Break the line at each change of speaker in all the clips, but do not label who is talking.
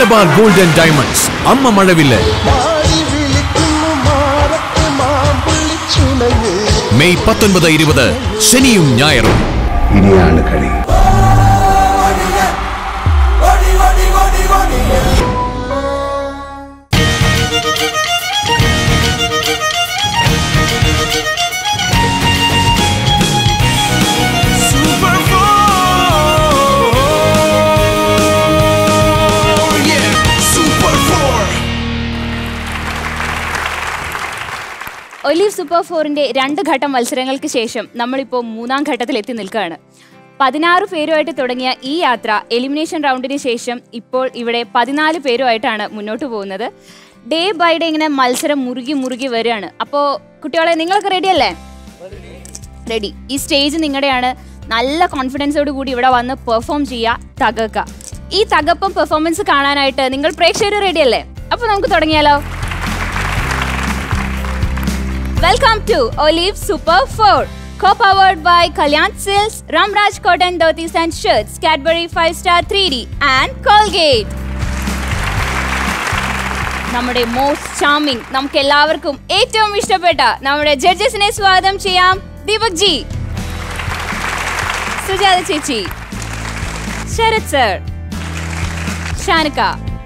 Malabar golden diamonds അമ്മ മഴവില്ല്
മാറി വിളിക്കുന്നു മാറത്തെ മാമ്പുള്ളിച്ചുണങ്ങ്
മെയ് പത്തൊൻപത് ഇരുപത് ശനിയും ഞായറും
ഇനിയാണ് കളി
ഒലീവ് സൂപ്പർ ഫോറിന്റെ രണ്ട് ഘട്ട മത്സരങ്ങൾക്ക് ശേഷം നമ്മളിപ്പോൾ മൂന്നാം ഘട്ടത്തിൽ എത്തി നിൽക്കുകയാണ് പതിനാറ് പേരുമായിട്ട് തുടങ്ങിയ ഈ യാത്ര എലിമിനേഷൻ റൗണ്ടിന് ശേഷം ഇപ്പോൾ ഇവിടെ പതിനാല് പേരുമായിട്ടാണ് മുന്നോട്ട് പോകുന്നത് ഡേ ബൈ ഡേ ഇങ്ങനെ മത്സരം മുറുകി മുറുകി വരികയാണ് അപ്പോൾ കുട്ടികളെ നിങ്ങളൊക്കെ റെഡി അല്ലേ റെഡി ഈ സ്റ്റേജ് നിങ്ങളുടെയാണ് നല്ല കോൺഫിഡൻസോട് കൂടി ഇവിടെ വന്ന് പെർഫോം ചെയ്യുക തകർക്കുക ഈ തകപ്പം പെർഫോമൻസ് കാണാനായിട്ട് നിങ്ങൾ പ്രേക്ഷകർ റെഡി അല്ലേ അപ്പോൾ നമുക്ക് തുടങ്ങിയാലോ Welcome to Olive Super 4, co-powered by Kalyan Silks, Ramraj Cotton Dhotis and Shirts, Cadbury 5 Star 3D and Colgate. നമ്മുടെ മോസ്റ്റ് ചാമിങ് നമുക്ക് എല്ലാവർക്കും ഏറ്റവും ഇഷ്ടപ്പെട്ട നമ്മുടെ ജഡ്ജസിനെ സ്വാഗതം ചെയ്യാം ദീപക് ജി സുജാത ചേച്ചി ശരത് സർ ഷാനിക്ക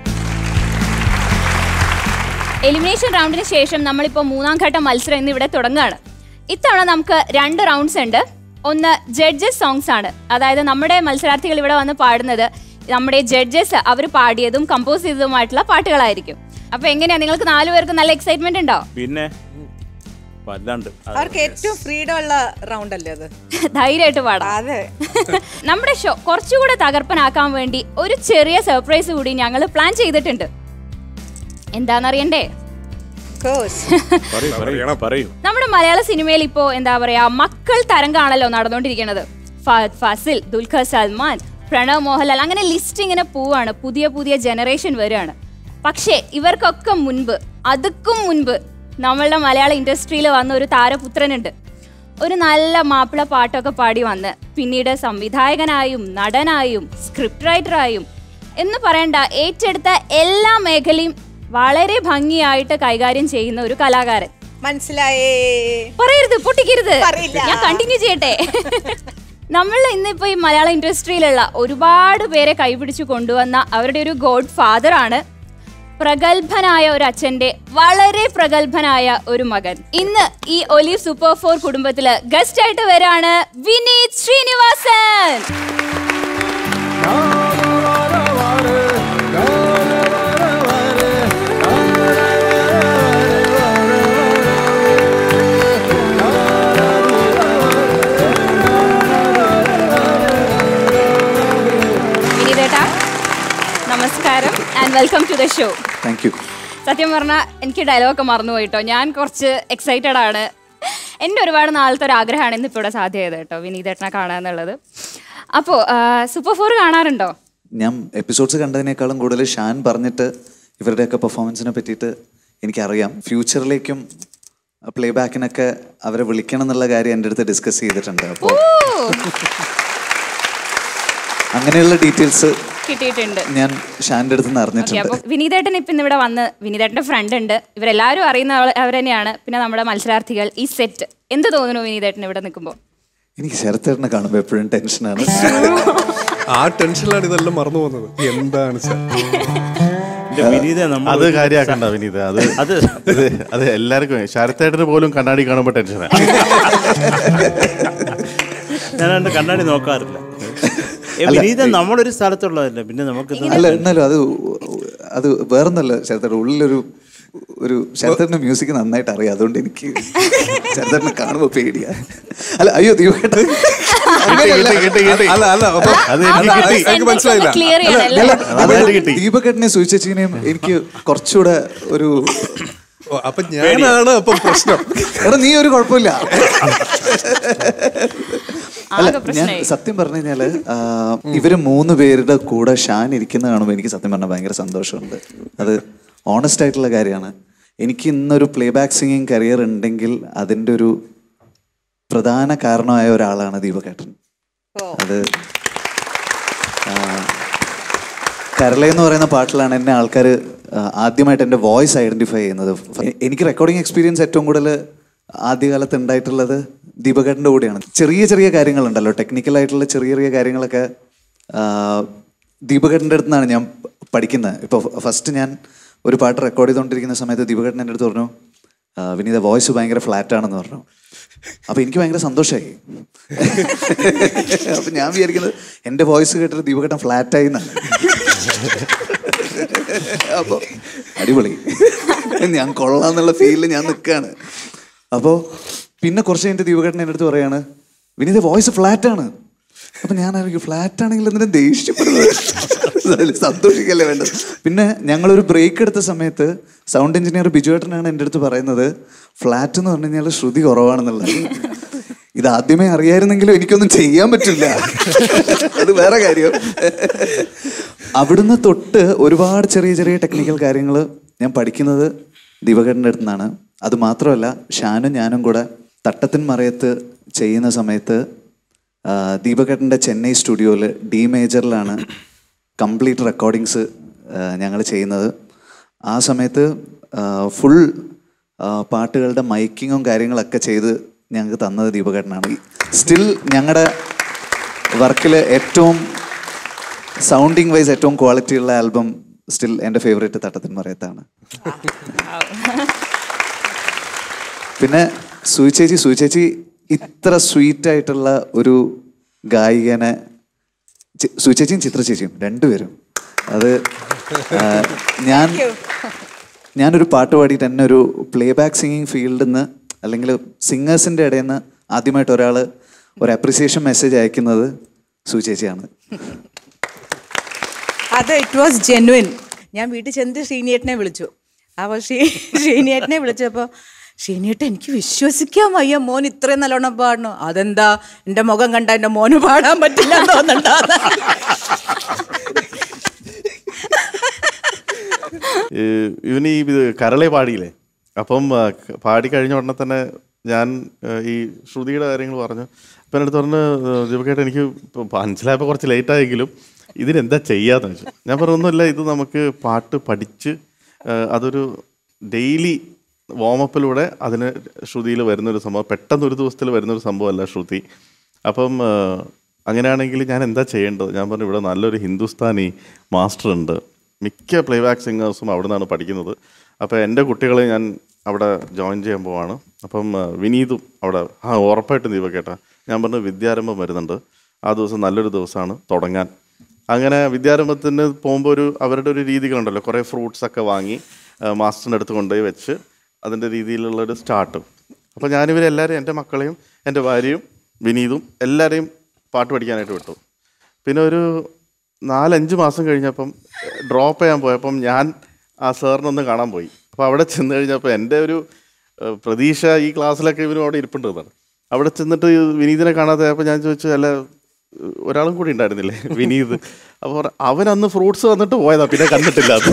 എലിമിനേഷൻ റൗണ്ടിന് ശേഷം നമ്മളിപ്പോൾ മൂന്നാം ഘട്ട മത്സരം ഇന്ന് ഇവിടെ തുടങ്ങുകയാണ് ഇത്തവണ നമുക്ക് രണ്ട് റൗണ്ട്സ് ഉണ്ട് ഒന്ന് ജഡ്ജസ് സോങ്സ് ആണ് അതായത് നമ്മുടെ മത്സരാർത്ഥികൾ ഇവിടെ വന്ന് പാടുന്നത് നമ്മുടെ ജഡ്ജസ് അവർ പാടിയതും കമ്പോസ് ചെയ്തതുമായിട്ടുള്ള പാട്ടുകളായിരിക്കും അപ്പൊ എങ്ങനെയാ നിങ്ങൾക്ക് നാലു പേർക്ക് നല്ല എക്സൈറ്റ്മെന്റ് ഉണ്ടോ
പിന്നെ വല്ലാണ്ട് അത്
അവർക്ക് ഏറ്റവും ഫ്രീഡം ഉള്ള റൗണ്ട് അല്ലേ അത്
ധൈര്യമായിട്ട് പാടാം
അതെ
നമ്മുടെ ഷോ കുറച്ചുകൂടെ തകർപ്പനാക്കാൻ വേണ്ടി ഒരു ചെറിയ സർപ്രൈസ് കൂടി ഞങ്ങൾ പ്ലാൻ ചെയ്തിട്ടുണ്ട് എന്താണെന്നറിയണ്ടേ
കോഴ്സ്
പറയൂ പറയൂ പറയൂ
നമ്മുടെ മലയാള സിനിമയിൽ ഇപ്പോ എന്താ പറയാ മക്കൾ തരംഗാണല്ലോ നടന്നുകൊണ്ടിരിക്കുന്നത് ഫഹദ് ഫാസിൽ ദുൽഖർ സൽമാൻ പ്രണവ് മോഹൻലാൽ അങ്ങനെ ലിസ്റ്റ് ഇങ്ങനെ പോവാണ് പുതിയ പുതിയ ജനറേഷൻ വരികയാണ് പക്ഷേ ഇവർക്കൊക്കെ മുൻപ് അതുക്കും മുൻപ് നമ്മളുടെ മലയാള ഇൻഡസ്ട്രിയിൽ വന്ന ഒരു താരപുത്രനുണ്ട് ഒരു നല്ല മാപ്പിള പാട്ടൊക്കെ പാടി വന്ന് പിന്നീട് സംവിധായകനായും നടനായും സ്ക്രിപ്റ്റ് റൈറ്ററായും എന്ന് പറയണ്ട ഏറ്റെടുത്ത എല്ലാ മേഖലയും വളരെ ഭംഗിയായിട്ട് കൈകാര്യം ചെയ്യുന്ന ഒരു കലാകാരൻ
മനസ്സിലായേ
പറയരുത് പൊട്ടിക്കരുത്
പറയില്ല.
ഞാൻ കണ്ടിന്യൂ ചെയ്യട്ടെ നമ്മൾ ഇന്നിപ്പോ ഈ മലയാള ഇൻഡസ്ട്രിയിലുള്ള ഒരുപാട് പേരെ കൈപിടിച്ചു കൊണ്ടുവന്ന അവരുടെ ഒരു ഗോഡ് ഫാദർ ആണ് പ്രഗത്ഭനായ ഒരു അച്ഛന്റെ വളരെ പ്രഗത്ഭനായ ഒരു മകൻ ഇന്ന് ഈ ഒലീവ് സൂപ്പർ ഫോർ കുടുംബത്തില് ഗസ്റ്റ് ആയിട്ട് വരാണ് വിനീത് ശ്രീനിവാസൻ വിനീതേട്ടാ നമസ്കാരം and welcome to the show
thank you
സത്യം പറഞ്ഞാൽ എനിക്ക് ഡയലോഗൊക്കെ മറന്നുപോയി കേട്ടോ ഞാൻ കുറച്ച് എക്സൈറ്റഡ് ആണ് എൻ്റെ ഒരുപാട് നാളത്തെ ഒരു ആഗ്രഹമാണ് ഇന്നിപ്പോൾ ഇവിടെ സാധ്യത കേട്ടോ വിനീതേട്ടനെ കാണുക എന്നുള്ളത് അപ്പോൾ സൂപ്പർ ഫോർ കാണാറുണ്ടോ
ഞാൻ എപ്പിസോഡ്സ് കണ്ടതിനേക്കാളും കൂടുതൽ ഷാൻ പറഞ്ഞിട്ട് ഇവരുടെയൊക്കെ പെർഫോമൻസിനെ പറ്റിയിട്ട് എനിക്കറിയാം ഫ്യൂച്ചറിലേക്കും പ്ലേ ബാക്കിനൊക്കെ അവരെ വിളിക്കണം എന്നുള്ള കാര്യം എൻ്റെ അടുത്ത് ഡിസ്കസ് ചെയ്തിട്ടുണ്ട് അപ്പോൾ അങ്ങനെയുള്ള ഡീറ്റെയിൽസ്
കിട്ടിയിട്ടുണ്ട്
ഞാൻ ഷാൻ്റെ അടുത്ത് നിന്ന്
ഓക്കെ
അറിഞ്ഞിട്ടുണ്ട്
അപ്പോൾ വിനീതേട്ടൻ ഇപ്പം ഇവിടെ വന്ന് വിനീതേട്ടൻ്റെ ഫ്രണ്ട് ഉണ്ട് ഇവരെല്ലാവരും അറിയുന്ന ആള് അവർ തന്നെയാണ് പിന്നെ നമ്മുടെ മത്സരാർത്ഥികൾ ഈ സെറ്റ് എന്ത് തോന്നുന്നു വിനീതേട്ടൻ ഇവിടെ നിൽക്കുമ്പോൾ
എനിക്ക് ശരത്തേട്ടനെ കാണുമ്പോൾ എപ്പോഴും ടെൻഷനാണ്
ആ ടെൻഷനിലാണ് ഇതെല്ലാം മറന്നു പോകുന്നത് എന്താണ് സർ
എന്റെ വിനീത നമ്മൾ
അത് കാര്യാക്കണ്ട വിനീത അത്
അത്
അത് അത് എല്ലാവർക്കും ശരത്തേട്ടന് പോലും കണ്ണാടി കാണുമ്പോൾ ടെൻഷനാണ്
ഞാൻ എന്റെ കണ്ണാടി നോക്കാറില്ല ഏ, വിനീത നമ്മളൊരു സ്ഥലത്തുള്ളതല്ലേ പിന്നെ നമുക്ക്
അല്ല എന്നാലും അത് അത് വേറൊന്നല്ല ശരത്തേട്ടൻ ഉള്ളിലൊരു ഒരു ശരത്തേട്ടൻ്റെ മ്യൂസിക് നന്നായിട്ട് അറിയാം അതുകൊണ്ട് എനിക്ക് ശരത്തേട്ടനെ കാണുമ്പോൾ പേടിയാ അല്ല അയ്യോ ദീപേട്ട അങ്ങനെയല്ല.
കിട്ടി, കിട്ടി.
അല്ല അല്ല അപ്പൊ
അത്
അല്ല,
എനിക്ക് കിട്ടി.
എനിക്ക് മനസ്സിലായില്ല
ക്ലിയർ ചെയ്യണല്ലേ
അല്ല,
അതായത്
അത്
കിട്ടി.
ദീപകേട്ടനെ സൂചിച്ചേച്ചിനെയും എനിക്ക് കുറച്ചുകൂടെ ഒരു
ഓ, അപ്പൊ ഞാനാണ് അപ്പൊ പ്രശ്നം
എടാ നീ ഒരു കുഴപ്പമില്ല അല്ല
ആകെ
ഞാൻ
പ്രശ്നമായി
സത്യം പറഞ്ഞു കഴിഞ്ഞാല് ആ, ഇവര് മൂന്ന് പേരുടെ കൂടെ ഷാൻ ഇരിക്കുന്ന കാണുമ്പോൾ എനിക്ക് സത്യം പറഞ്ഞാൽ ഭയങ്കര സന്തോഷമുണ്ട് അത് ഓണസ്റ്റ് ആയിട്ടുള്ള കാര്യമാണ് എനിക്ക് ഇന്നൊരു പ്ലേ ബാക്ക് സിംഗിങ് കരിയർ ഉണ്ടെങ്കിൽ അതിൻ്റെ ഒരു പ്രധാന കാരണമായ ഒരാളാണ് ദീപകേട്ടൻ അത് ആ, കരള എന്ന് പറയുന്ന പാട്ടിലാണ് എന്നെ ആൾക്കാർ ആദ്യമായിട്ട് എൻ്റെ വോയിസ് ഐഡൻറ്റിഫൈ ചെയ്യുന്നത് എ- എനിക്ക് റെക്കോർഡിംഗ് എക്സ്പീരിയൻസ് ഏറ്റവും കൂടുതൽ ആദ്യകാലത്ത് ഉണ്ടായിട്ടുള്ളത് ദീപകേട്ടൻ്റെ കൂടെയാണ് ചെറിയ ചെറിയ കാര്യങ്ങളുണ്ടല്ലോ ടെക്നിക്കലായിട്ടുള്ള ചെറിയ ചെറിയ കാര്യങ്ങളൊക്കെ ദീപകേട്ടൻ്റെ അടുത്ത് നിന്നാണ് ഞാൻ പ- പഠിക്കുന്നത് ഇപ്പോൾ ഫസ്റ്റ് ഞാൻ ഒരു പാട്ട് റെക്കോർഡ് ചെയ്തുകൊണ്ടിരിക്കുന്ന സമയത്ത് ദീപകേട്ടൻ എൻ്റെ അടുത്ത് പറഞ്ഞു "ആ, വിനീത വോയിസ് ഭയങ്കര ഫ്ലാറ്റ് ആണെന്ന് പറഞ്ഞു അപ്പൊ എനിക്ക് ഭയങ്കര സന്തോഷമായി അപ്പൊ ഞാൻ വിചാരിക്കുന്നത് എന്റെ വോയിസ് കേട്ടിട്ട് ദീപകേട്ടൻ ഫ്ലാറ്റ് ആയി എന്നാണ് അപ്പൊ അടിപൊളി ഞാൻ കൊള്ളാന്നുള്ള ഫീലിൽ ഞാൻ നിൽക്കുകയാണ് അപ്പോൾ പിന്നെ കുറച്ച് കഴിഞ്ഞിട്ട് ദീപകേട്ടൻ എൻ്റെ അടുത്ത് പറയാണ് വിനീത വോയിസ് ഫ്ലാറ്റ് ആണ് അപ്പൊ ഞാൻ ആയിരിക്കും ഫ്ലാറ്റ് ആണെങ്കിൽ എന്തിനാ ദേഷ്യപ്പെടുന്നത് സന്തോഷിക്കല്ലേ വേണ്ടത് പിന്നെ ഞങ്ങളൊരു ബ്രേക്ക് എടുത്ത സമയത്ത് സൗണ്ട് എഞ്ചിനീയർ ബിജുവേട്ടനാണ് എൻ്റെ അടുത്ത് പറയുന്നത് ഫ്ലാറ്റ് എന്ന് പറഞ്ഞു കഴിഞ്ഞാൽ ശ്രുതി കുറവാണെന്നുള്ളത് ഇത് ആദ്യമേ അറിയായിരുന്നെങ്കിലും എനിക്കൊന്നും ചെയ്യാൻ പറ്റില്ല അത് വേറെ കാര്യം അവിടുന്ന് തൊട്ട് ഒരുപാട് ചെറിയ ചെറിയ ടെക്നിക്കൽ കാര്യങ്ങൾ ഞാൻ പഠിക്കുന്നത് ദീപകേട്ടൻ്റെ അടുത്ത് നിന്നാണ് അത് മാത്രമല്ല ഷാനും ഞാനും കൂടെ തട്ടത്തിൻ മറയത്ത് ചെയ്യുന്ന സമയത്ത് ആ, ദീപകേട്ടൻ്റെ ചെന്നൈ സ്റ്റുഡിയോയിൽ ഡി മേജറിലാണ് കംപ്ലീറ്റ് റെക്കോർഡിങ്സ് ഞങ്ങൾ ചെയ്യുന്നത് ആ സമയത്ത് ഫുൾ പാട്ടുകളുടെ മൈക്കിങ്ങും കാര്യങ്ങളൊക്കെ ചെയ്ത് ഞങ്ങൾക്ക് തന്നത് ദീപകേട്ടനാണ് സ്റ്റിൽ ഞങ്ങളുടെ വർക്കിൽ ഏറ്റവും സൗണ്ടിങ് വൈസ് ഏറ്റവും ക്വാളിറ്റി ഉള്ള ആൽബം സ്റ്റിൽ എൻ്റെ ഫേവറേറ്റ് തട്ടത്തിൻ മറയത്താണ് പിന്നെ സൂയി ചേച്ചി സൂയി ചേച്ചി ഇത്ര സ്വീറ്റ് ആയിട്ടുള്ള ഒരു ഗായികനെ ചി- സൂയി ചേച്ചിയും ചിത്ര ചേച്ചിയും രണ്ടുപേരും അത് ആ, ഞാൻ ഞാനൊരു പാട്ട് പാടിയിട്ട് എന്നെ ഒരു പ്ലേ ബാക്ക് സിംഗിങ് ഫീൽഡിൽ നിന്ന് അല്ലെങ്കിൽ സിംഗേഴ്സിൻ്റെ ഇടയിൽ നിന്ന് ആദ്യമായിട്ട് ഒരാൾ ഒരു അപ്രിസിയേഷൻ മെസ്സേജ് അയക്കുന്നത് സൂയി ചേച്ചിയാണ്
അത് ഇറ്റ് വാസ് ജെന്വിൻ ഞാൻ വീട്ടിൽ ചെന്നിട്ട് ശ്രീനിയേട്ടനെ വിളിച്ചു അപ്പോൾ ശ്രീ ശ്രീനിയേട്ടനെ വിളിച്ചപ്പോൾ ശ്രീനിയേട്ടൻ എനിക്ക് വിശ്വസിക്കാൻ വയ്യ മോൻ ഇത്രയും നല്ലോണം പാടണു അതെന്താ എൻ്റെ മുഖം കണ്ട എൻ്റെ മോന് പാടാൻ പറ്റില്ല തോന്നണ്ട
ഇവന് ഈ ഇത് കരളെ പാടിയില്ലേ അപ്പം ആ, ക- പാടി കഴിഞ്ഞ ഉടനെ തന്നെ ഞാൻ ആ, ഈ ശ്രുതിയുടെ കാര്യങ്ങൾ പറഞ്ഞു അപ്പം എൻ്റെ അടുത്ത് പറഞ്ഞ് ദീപക്കേട്ട എനിക്ക് ഇപ്പം മനസ്സിലായപ്പോൾ കുറച്ച് ലേറ്റ് ആയെങ്കിലും ഇതിനെന്താ ചെയ്യാന്ന് വെച്ചു ഞാൻ പറഞ്ഞൊന്നുമില്ല ഇത് നമുക്ക് പാട്ട് പഠിച്ച് ആ, അതൊരു ഡെയിലി വാമപ്പിലൂടെ അതിന് ശ്രുതിയിൽ വരുന്നൊരു സംഭവം പെട്ടെന്ന് ഒരു ദിവസത്തിൽ വരുന്നൊരു സംഭവമല്ല ശ്രുതി അപ്പം ആ, അങ്ങനെയാണെങ്കിൽ ഞാൻ എന്താ ചെയ്യേണ്ടത് ഞാൻ പറഞ്ഞു ഇവിടെ നല്ലൊരു ഹിന്ദുസ്ഥാനി മാസ്റ്റർ ഉണ്ട് മിക്ക പ്ലേ ബാക്ക് സിംഗേഴ്സും അവിടെ നിന്നാണ് പഠിക്കുന്നത് അപ്പോൾ എൻ്റെ കുട്ടികളെ ഞാൻ അവിടെ ജോയിൻ ചെയ്യാൻ പോവാണ് അപ്പം ആ, വിനീതും അവിടെ ആ ഉറപ്പായിട്ടും ദീപക്കേട്ട ഞാൻ പറഞ്ഞു വിദ്യാരംഭം വരുന്നുണ്ട് ആ ദിവസം നല്ലൊരു ദിവസമാണ് തുടങ്ങാൻ അങ്ങനെ വിദ്യാരംഭത്തിന് പോകുമ്പോൾ ഒരു അവരുടെ ഒരു രീതികളുണ്ടല്ലോ കുറേ ഫ്രൂട്ട്സ് ഒക്കെ വാങ്ങി ആ, മാസ്റ്ററിൻ്റെ അടുത്ത് കൊണ്ടുപോയി വെച്ച് അതിൻ്റെ രീതിയിലുള്ളൊരു സ്റ്റാർട്ട് അപ്പോൾ ഞാനിവരെല്ലാവരും എൻ്റെ മക്കളെയും എൻ്റെ ഭാര്യയും വിനീതും എല്ലാവരെയും പാട്ട് പഠിക്കാനായിട്ട് വിട്ടു പിന്നെ ഒരു നാലഞ്ച് മാസം കഴിഞ്ഞപ്പം ഡ്രോപ്പ് ചെയ്യാൻ പോയപ്പം ഞാൻ ആ സാറിനൊന്ന് കാണാൻ പോയി അപ്പോൾ അവിടെ ചെന്ന് കഴിഞ്ഞപ്പോൾ എൻ്റെ ഒരു ഏഹ്, പ്രതീക്ഷ ഈ ക്ലാസ്സിലൊക്കെ ഇവരും അവിടെ ഇരിപ്പുണ്ട് എന്നാണ് അവിടെ ചെന്നിട്ട് ഈ വിനീതിനെ കാണാതെ അപ്പോൾ ഞാൻ ചോദിച്ചു അല്ല ഏഹ്, ഒരാളും കൂടി ഉണ്ടായിരുന്നില്ലേ വിനീത് അപ്പോൾ പറഞ്ഞു, അവൻ അന്ന് ഫ്രൂട്ട്സ് വന്നിട്ട് പോയതാ പിന്നെ കണ്ടിട്ടില്ല അത്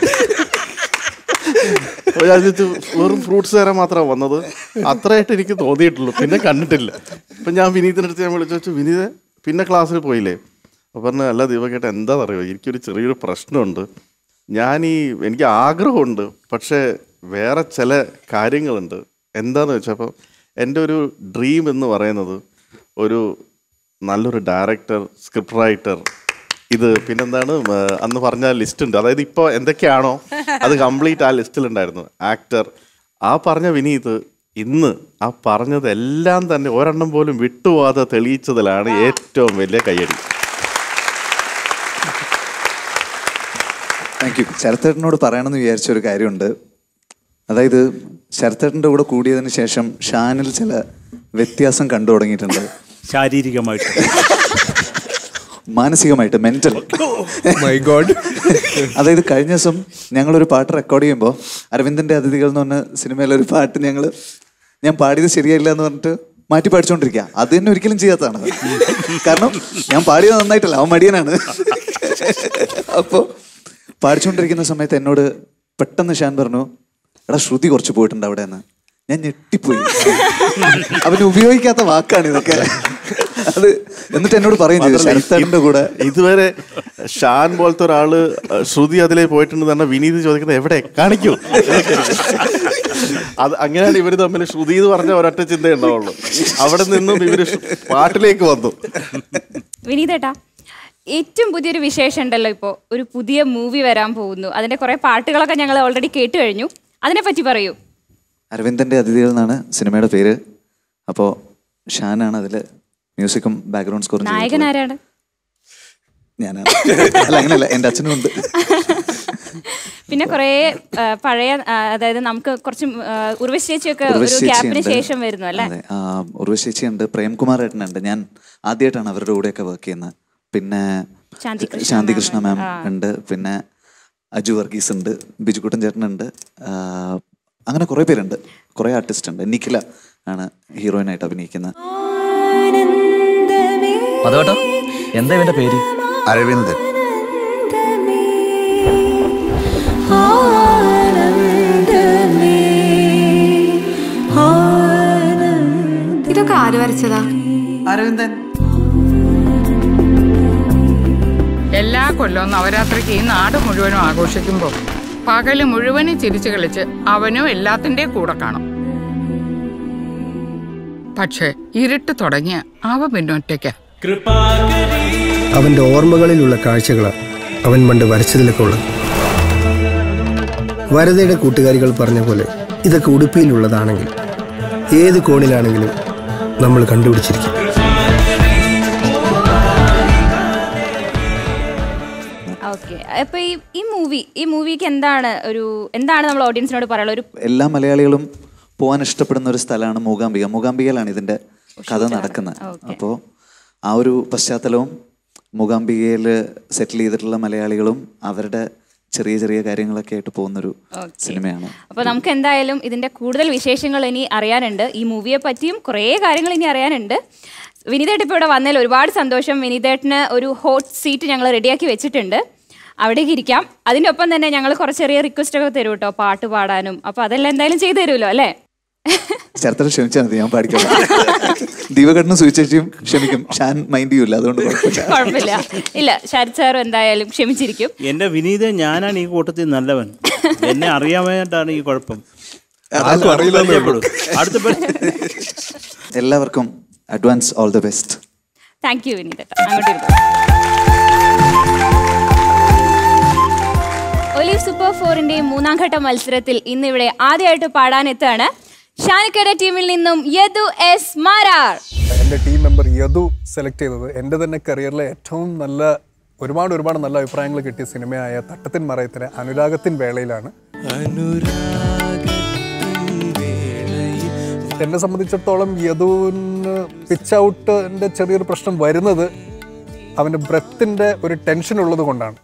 അപ്പോൾ ഞാൻ ചോദിച്ചു വെറും ഫ്രൂട്ട്സ് തരാൻ മാത്രമാണ് വന്നത് അത്രയായിട്ട് എനിക്ക് തോന്നിയിട്ടുള്ളൂ പിന്നെ കണ്ടിട്ടില്ല അപ്പം ഞാൻ വിനീതിൻ്റെ അടുത്ത് ഞാൻ വിളിച്ചു വെച്ചു വിനീത് പിന്നെ ക്ലാസ്സിൽ പോയില്ലേ അപ്പോൾ പറഞ്ഞു അല്ല ദീപകേട്ട എന്താണെന്നറിയോ എനിക്കൊരു ചെറിയൊരു പ്രശ്നമുണ്ട് ഞാൻ ഈ എനിക്ക് ആഗ്രഹമുണ്ട് പക്ഷേ വേറെ ചില കാര്യങ്ങളുണ്ട് എന്താന്ന് വെച്ചപ്പോൾ എൻ്റെ ഒരു ഡ്രീം എന്ന് പറയുന്നത് ഒരു നല്ലൊരു ഡയറക്ടർ സ്ക്രിപ്റ്റ് റൈറ്റർ ഇത് പിന്നെന്താണ് ആ, അന്ന് പറഞ്ഞ ലിസ്റ്റ് ഉണ്ട് അതായത് ഇപ്പോൾ എന്തൊക്കെയാണോ അത് കംപ്ലീറ്റ് ആ ലിസ്റ്റിലുണ്ടായിരുന്നു ആക്ടർ ആ പറഞ്ഞ വിനീത് ഇന്ന് ആ പറഞ്ഞതെല്ലാം തന്നെ ഒരെണ്ണം പോലും വിട്ടുപോകാതെ തെളിയിച്ചതിലാണ് ഏറ്റവും വലിയ കയ്യടി
താങ്ക് യു ശരത്തേട്ടനോട് പറയണമെന്ന് വിചാരിച്ച ഒരു കാര്യമുണ്ട് അതായത് ശരത്തേട്ടൻ്റെ കൂടെ കൂടിയതിന് ശേഷം ഷാനിൽ ചില വ്യത്യാസം കണ്ടു തുടങ്ങിയിട്ടുണ്ട്
ശാരീരികമായിട്ട്
മാനസികമായിട്ട് മെന്റൽ
മൈ ഗോഡ്
അതായത് കഴിഞ്ഞ ദിവസം ഞങ്ങളൊരു പാട്ട് റെക്കോർഡ് ചെയ്യുമ്പോൾ അരവിന്ദന്റെ അതിഥികൾ എന്ന് പറഞ്ഞ സിനിമയിലെ ഒരു പാട്ട് ഞങ്ങൾ ഞാൻ പാടിയത് ശരിയായില്ല എന്ന് പറഞ്ഞിട്ട് മാറ്റി പഠിച്ചുകൊണ്ടിരിക്കുക അത് തന്നെ ഒരിക്കലും ചെയ്യാത്തതാണ് കാരണം ഞാൻ പാടിയത് നന്നായിട്ടല്ല അവൻ മടിയനാണ് അപ്പോൾ പാടിച്ചുകൊണ്ടിരിക്കുന്ന സമയത്ത് എന്നോട് പെട്ടെന്ന് ഷാൻ പറഞ്ഞു എടാ ശ്രുതി കുറച്ച് പോയിട്ടുണ്ട് അവിടെ നിന്ന് ഞാൻ ഞെട്ടിപ്പോയി അവന് ഉപയോഗിക്കാത്ത വാക്കാണ് ഇതൊക്കെ അത് എന്നിട്ട് എന്നോട് പറയും ചെയ്തു
മാത്രമല്ല,
ശരത്തേട്ടൻ്റെ കൂടെ
ഇതുവരെ ഷാൻ പോലത്തെ ഒരാള് ശ്രുതി അതിലേ പോയിട്ടുണ്ട് പറഞ്ഞാൽ വിനീത് ചോദിക്കുന്നത് എവിടെ കാണിക്കൂ അത് അങ്ങനെയാണ് ഇവര് തമ്മിൽ ശ്രുതി എന്ന് പറഞ്ഞ ഒരൊറ്റ ചിന്ത ഉണ്ടാവുള്ളൂ അവിടെ നിന്നും ഇവര് ഷ് പാട്ടിലേക്ക് വന്നു
വിനീതേട്ടാ ഏറ്റവും പുതിയൊരു വിശേഷം ഉണ്ടല്ലോ ഇപ്പോൾ ഒരു പുതിയ മൂവി വരാൻ പോകുന്നു അതിന്റെ കുറെ പാട്ടുകളൊക്കെ ഞങ്ങൾ ഓൾറെഡി കേട്ട് കഴിഞ്ഞു അതിനെപ്പറ്റി പറയൂ
അരവിന്ദൻ്റെ അതിഥികൾ എന്നാണ് സിനിമയുടെ പേര് അപ്പോൾ ഷാനാണ് അതിൽ മ്യൂസിക്കും ബാക്ക്ഗ്രൗണ്ട് സ്കോറും
നായകൻ ആരാണ്
ഞാൻ അല്ല അങ്ങനെയല്ല എൻ്റെ അച്ഛനും ഉണ്ട്
പിന്നെ കുറെ പഴയ ആ, അതായത് നമുക്ക് കുറച്ച് ആ, ഉർവശി ചേച്ചിയൊക്കെ ഒരു
ഉർവശി
ഗ്യാപ്പിന്
ചേച്ചിയുണ്ട്.
ശേഷം വരുന്നു അല്ലേ
അതെ ആ, ഉർവശി ചേച്ചിയുണ്ട് പ്രേംകുമാർ ഏട്ടനുണ്ട് ഞാൻ ആദ്യമായിട്ടാണ് അവരുടെ കൂടെയൊക്കെ വർക്ക് ചെയ്യുന്നത് പിന്നെ
ശാന്തികൃഷ്ണ
ശാന്തികൃഷ്ണ
മാം
മാം ഉണ്ട് പിന്നെ അജു വർഗീസ് ഉണ്ട് ബിജുക്കുട്ടൻ ചേട്ടനുണ്ട് ആ, അങ്ങനെ കുറേ പേരുണ്ട് കുറേ ആർട്ടിസ്റ്റ് ഉണ്ട് നിഖില ആണ് ഹീറോയിനായിട്ട് അഭിനയിക്കുന്നത്
അതോട്ടോ എന്താ ഇവന്റെ പേര്
അരവിന്ദൻ
ഇതൊക്കെ ആര് വരച്ചതാ
അരവിന്ദൻ
എല്ലാ കൊല്ലവും നവരാത്രിക്ക് ഈ നാട് മുഴുവനും ആഘോഷിക്കുമ്പോൾ പകല് മുഴുവനും ചിരിച്ചു കളിച്ച് അവനും എല്ലാത്തിൻ്റെ കൂടെ കാണും പക്ഷേ ഇരുട്ട് തുടങ്ങിയ അവ പിന്നൊറ്റയ്ക്ക
അവന്റെ ഓർമ്മകളിലുള്ള കാഴ്ചകളാണ് അവൻ പണ്ട് വരച്ചതിലൊക്കെ ഉള്ളത് വരതയുടെ കൂട്ടുകാരികൾ പറഞ്ഞ പോലെ ഇതൊക്കെ ഉടുപ്പിയിലുള്ളതാണെങ്കിൽ ഏത് കോണിലാണെങ്കിലും നമ്മൾ കണ്ടുപിടിച്ചിരിക്കും
ഓക്കെ അപ്പൊ ഈ ഈ മൂവി ഈ മൂവിക്ക് എന്താണ് ഒരു എന്താണ് നമ്മൾ ഓഡിയൻസിനോട് പറയാനുള്ളത് ഒരു
എല്ലാ മലയാളികളും പോകാൻ ഇഷ്ടപ്പെടുന്ന ഒരു സ്ഥലമാണ് മൂകാംബിക മൂകാംബികയിലാണ് ഇതിൻ്റെ കഥ നടക്കുന്നത് അപ്പോൾ ആ ഒരു പശ്ചാത്തലവും മൂകാംബികയിൽ സെറ്റിൽ ചെയ്തിട്ടുള്ള മലയാളികളും അവരുടെ ചെറിയ ചെറിയ കാര്യങ്ങളൊക്കെ ആയിട്ട് പോകുന്നൊരു സിനിമയാണ്
അപ്പൊ നമുക്ക് എന്തായാലും ഇതിന്റെ കൂടുതൽ വിശേഷങ്ങൾ ഇനി അറിയാനുണ്ട് ഈ മൂവിയെ പറ്റിയും കുറേ കാര്യങ്ങൾ ഇനി അറിയാനുണ്ട് വിനീതേട്ട് ഇപ്പോൾ ഇവിടെ വന്നതിൽ ഒരുപാട് സന്തോഷം വിനീതേട്ടന് ഒരു ഹോട്ട് സീറ്റ് ഞങ്ങൾ റെഡിയാക്കി വെച്ചിട്ടുണ്ട് അവിടേക്ക് ഇരിക്കാം അതിൻ്റെ ഒപ്പം തന്നെ ഞങ്ങൾ കുറച്ച് ചെറിയ റിക്വസ്റ്റ് ഒക്കെ തരും കേട്ടോ പാട്ട് പാടാനും അപ്പൊ അതെല്ലാം എന്തായാലും ചെയ്തു തരുമല്ലോ അല്ലേ
ചേർത്തല ക്ഷമിച്ചാൽ മതി ഞാൻ പാടിക്കാം ദീപകണ്ണും സുവിച്ചേച്ചിയും ക്ഷമിക്കും ഷാൻ മൈൻഡ് ചെയ്യൂല അതുകൊണ്ട് കുഴപ്പമില്ല
കുഴപ്പമില്ല ഇല്ല ശരത് സാറും എന്തായാലും ക്ഷമിച്ചിരിക്കും
എന്റെ വിനീത ഞാനാണ് ഈ കൂട്ടത്തിൽ നല്ലവൻ എന്നെ അറിയാമായിട്ടാണ് ഈ കുഴപ്പം
ആർക്കും അറിയില്ലെന്നേ ഉള്ളൂ.
അടുത്ത പേ-
എല്ലാവർക്കും advance all the best
thank you വിനീതേട്ട അങ്ങോട്ട് ഇരുന്നു ഒലീവ് സൂപ്പർ ഫോറിന്റെ മൂന്നാം ഘട്ട മത്സരത്തിൽ ഇന്നിവിടെ ആദ്യമായിട്ട് പാടാനെത്താണ് ഷാനിക്കയുടെ ടീമിൽ നിന്നും യദു എസ് മാരാർ
എൻ്റെ ടീം മെമ്പർ യദു സെലക്ട് ചെയ്തത് എൻ്റെ തന്നെ കരിയറിലെ ഏറ്റവും നല്ല ഒരുപാട് ഒരുപാട് നല്ല അഭിപ്രായങ്ങൾ കിട്ടിയ സിനിമയായ തട്ടത്തിൻ മറയത്തിന് അനുരാഗത്തിൻ വേളയിലാണ് എന്നെ സംബന്ധിച്ചിടത്തോളം യദുവിന് പിച്ച് ഔട്ടിൻ്റെ ചെറിയൊരു പ്രശ്നം വരുന്നത് അവൻ്റെ ബ്രെത്തിൻ്റെ ഒരു ടെൻഷൻ ഉള്ളത് കൊണ്ടാണ്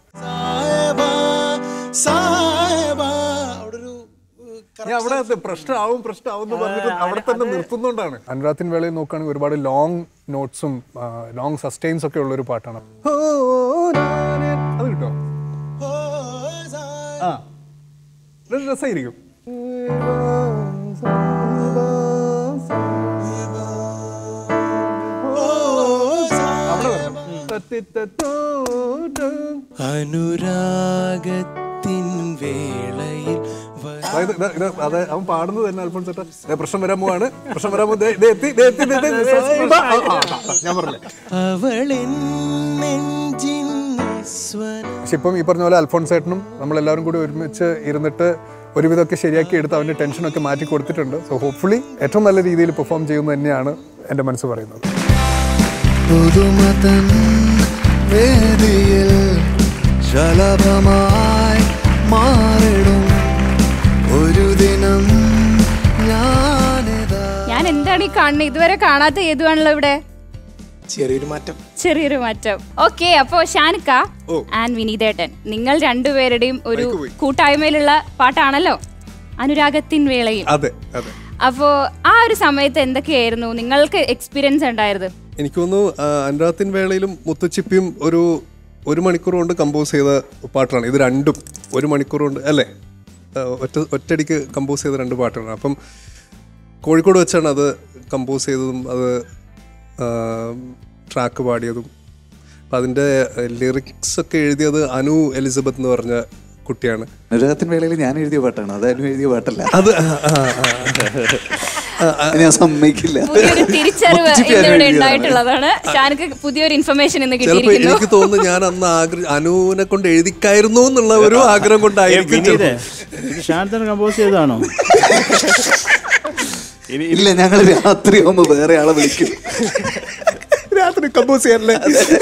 ഞാൻ അവിടെ അത് പ്രശ്നമാവും പ്രശ്നമാവും എന്ന് പറഞ്ഞിട്ട് അവിടെ തന്നെ നിർത്തുന്നോണ്ടാണ് അനുരാഗത്തിൻ വേളയിൽ നോക്കുകയാണെങ്കിൽ ഒരുപാട് ലോങ് നോട്ട്സും ലോങ് സസ്റ്റെയിൻസ് ഒക്കെ ഉള്ള ഒരു പാട്ടാണ് അത് കിട്ടോ ആ ഇത് രസമായിരിക്കും അവിടെ വരണം.
അനുരാഗത്തിൻ വേളയിൽ
അതായത് ഇത് ഇത് അത് അവൻ പാടുന്നത് തന്നെ അല്പം ചേട്ടാ ദേ പ്രശ്നം വരാൻ പോവാണ് പ്രശ്നം വരാൻ പോകുന്നത് ദേ എത്തി ദേ എത്തി ദേ എത്തി, ദേ എത്തി. ആ, ആ, ആ, ഞാൻ പറഞ്ഞില്ലേ
അവളെൻ നെഞ്ചിൻ നിസ്വരം
പക്ഷെ ഇപ്പം ഈ പറഞ്ഞ പോലെ അൽഫോൺസേട്ടനും നമ്മളെല്ലാവരും കൂടി ഒരുമിച്ച് ഇരുന്നിട്ട് ഒരുവിധമൊക്കെ ശരിയാക്കി എടുത്ത് അവൻ്റെ ടെൻഷനൊക്കെ മാറ്റി കൊടുത്തിട്ടുണ്ട് സോ ഹോപ്പ്ഫുള്ളി ഏറ്റവും നല്ല രീതിയിൽ പെർഫോം ചെയ്യുമെന്ന് തന്നെയാണ് എൻ്റെ മനസ്സ് പറയുന്നത്
പുതുമതൻ വേദിയിൽ ശലഭമായി മാറിടും ഒരു ദിനം ഞാനിതാ
ഞാൻ എന്താണ് ഈ കാണുന്നത് ഇതുവരെ കാണാത്ത ഏതുവാണല്ലോ ഇവിടെ
ചെറിയൊരു മാറ്റം
ചെറിയൊരു മാറ്റം ഓക്കെ അപ്പോ ഷാനിക്ക ആൻഡ് വിനീതേട്ടൻ നിങ്ങൾ രണ്ടുപേരുടെയും ഒരു കൂട്ടായ്മയിലുള്ള പാട്ടാണല്ലോ അനുരാഗത്തിൻ വേളയിൽ
അതെ അതെ
അപ്പോ ആ ഒരു സമയത്ത് എന്തൊക്കെയായിരുന്നു നിങ്ങൾക്ക് എക്സ്പീരിയൻസ് ഉണ്ടായത്
എനിക്ക് തോന്നുന്നു ആ, അനുരാഗത്തിൻ വേളയിലും മുത്തുച്ചിപ്പിയും ഒരു ഒരു മണിക്കൂർ കൊണ്ട് കമ്പോസ് ചെയ്ത പാട്ടാണ് ഇത് രണ്ടും ഒരു മണിക്കൂർ കൊണ്ട് അല്ലേ ആ, ഒറ്റ ഒറ്റയടിക്ക് കമ്പോസ് ചെയ്ത രണ്ട് പാട്ടുകളാണ് അപ്പം കോഴിക്കോട് വെച്ചാണ് അത് കമ്പോസ് ചെയ്തതും അത് ട്രാക്ക് പാടിയതും അപ്പം അതിൻ്റെ ലിറിക്സ് ഒക്കെ എഴുതിയത് അനു എലിസബത്ത് എന്ന് പറഞ്ഞ കുട്ടിയാണ്
അനുരാഗത്തിൻ വേളയിൽ ഞാൻ എഴുതിയ പാട്ടാണ് അത് അനു എഴുതിയ പാട്ടല്ല
അത് ആ, ആ, ആ.
ഞാൻ സമ്മതിക്കില്ല
പുതിയൊരു തിരിച്ചറിവ്
മുച്ചിപ്പി അനു
ഇന്നിവിടെ
എഴുതിയതാണ്.
ഉണ്ടായിട്ടുള്ളതാണ് ഷാനക്ക് പുതിയൊരു ഇൻഫർമേഷൻ ഇന്ന്
ചിലപ്പോൾ
കിട്ടിയിരിക്കുന്നു
എനിക്ക് തോന്നുന്നു ഞാൻ അന്ന് ആഗ്രഹ അനുവിനെ കൊണ്ട് എഴുതിക്കായിരുന്നു എന്നുള്ള ഒരു ആഗ്രഹം കൊണ്ടായിരിക്കും
വിനീതേ,
ചിലപ്പോൾ.
ഇത് ഷാൻ കമ്പോസ് ചെയ്തതാണോ
ഇല്ല ഞങ്ങൾ രാത്രി ആവുമ്പോ വേറെ ആളെ വിളിക്കും
രാത്രി കമ്പോസ് ചെയ്യാനല്ലേ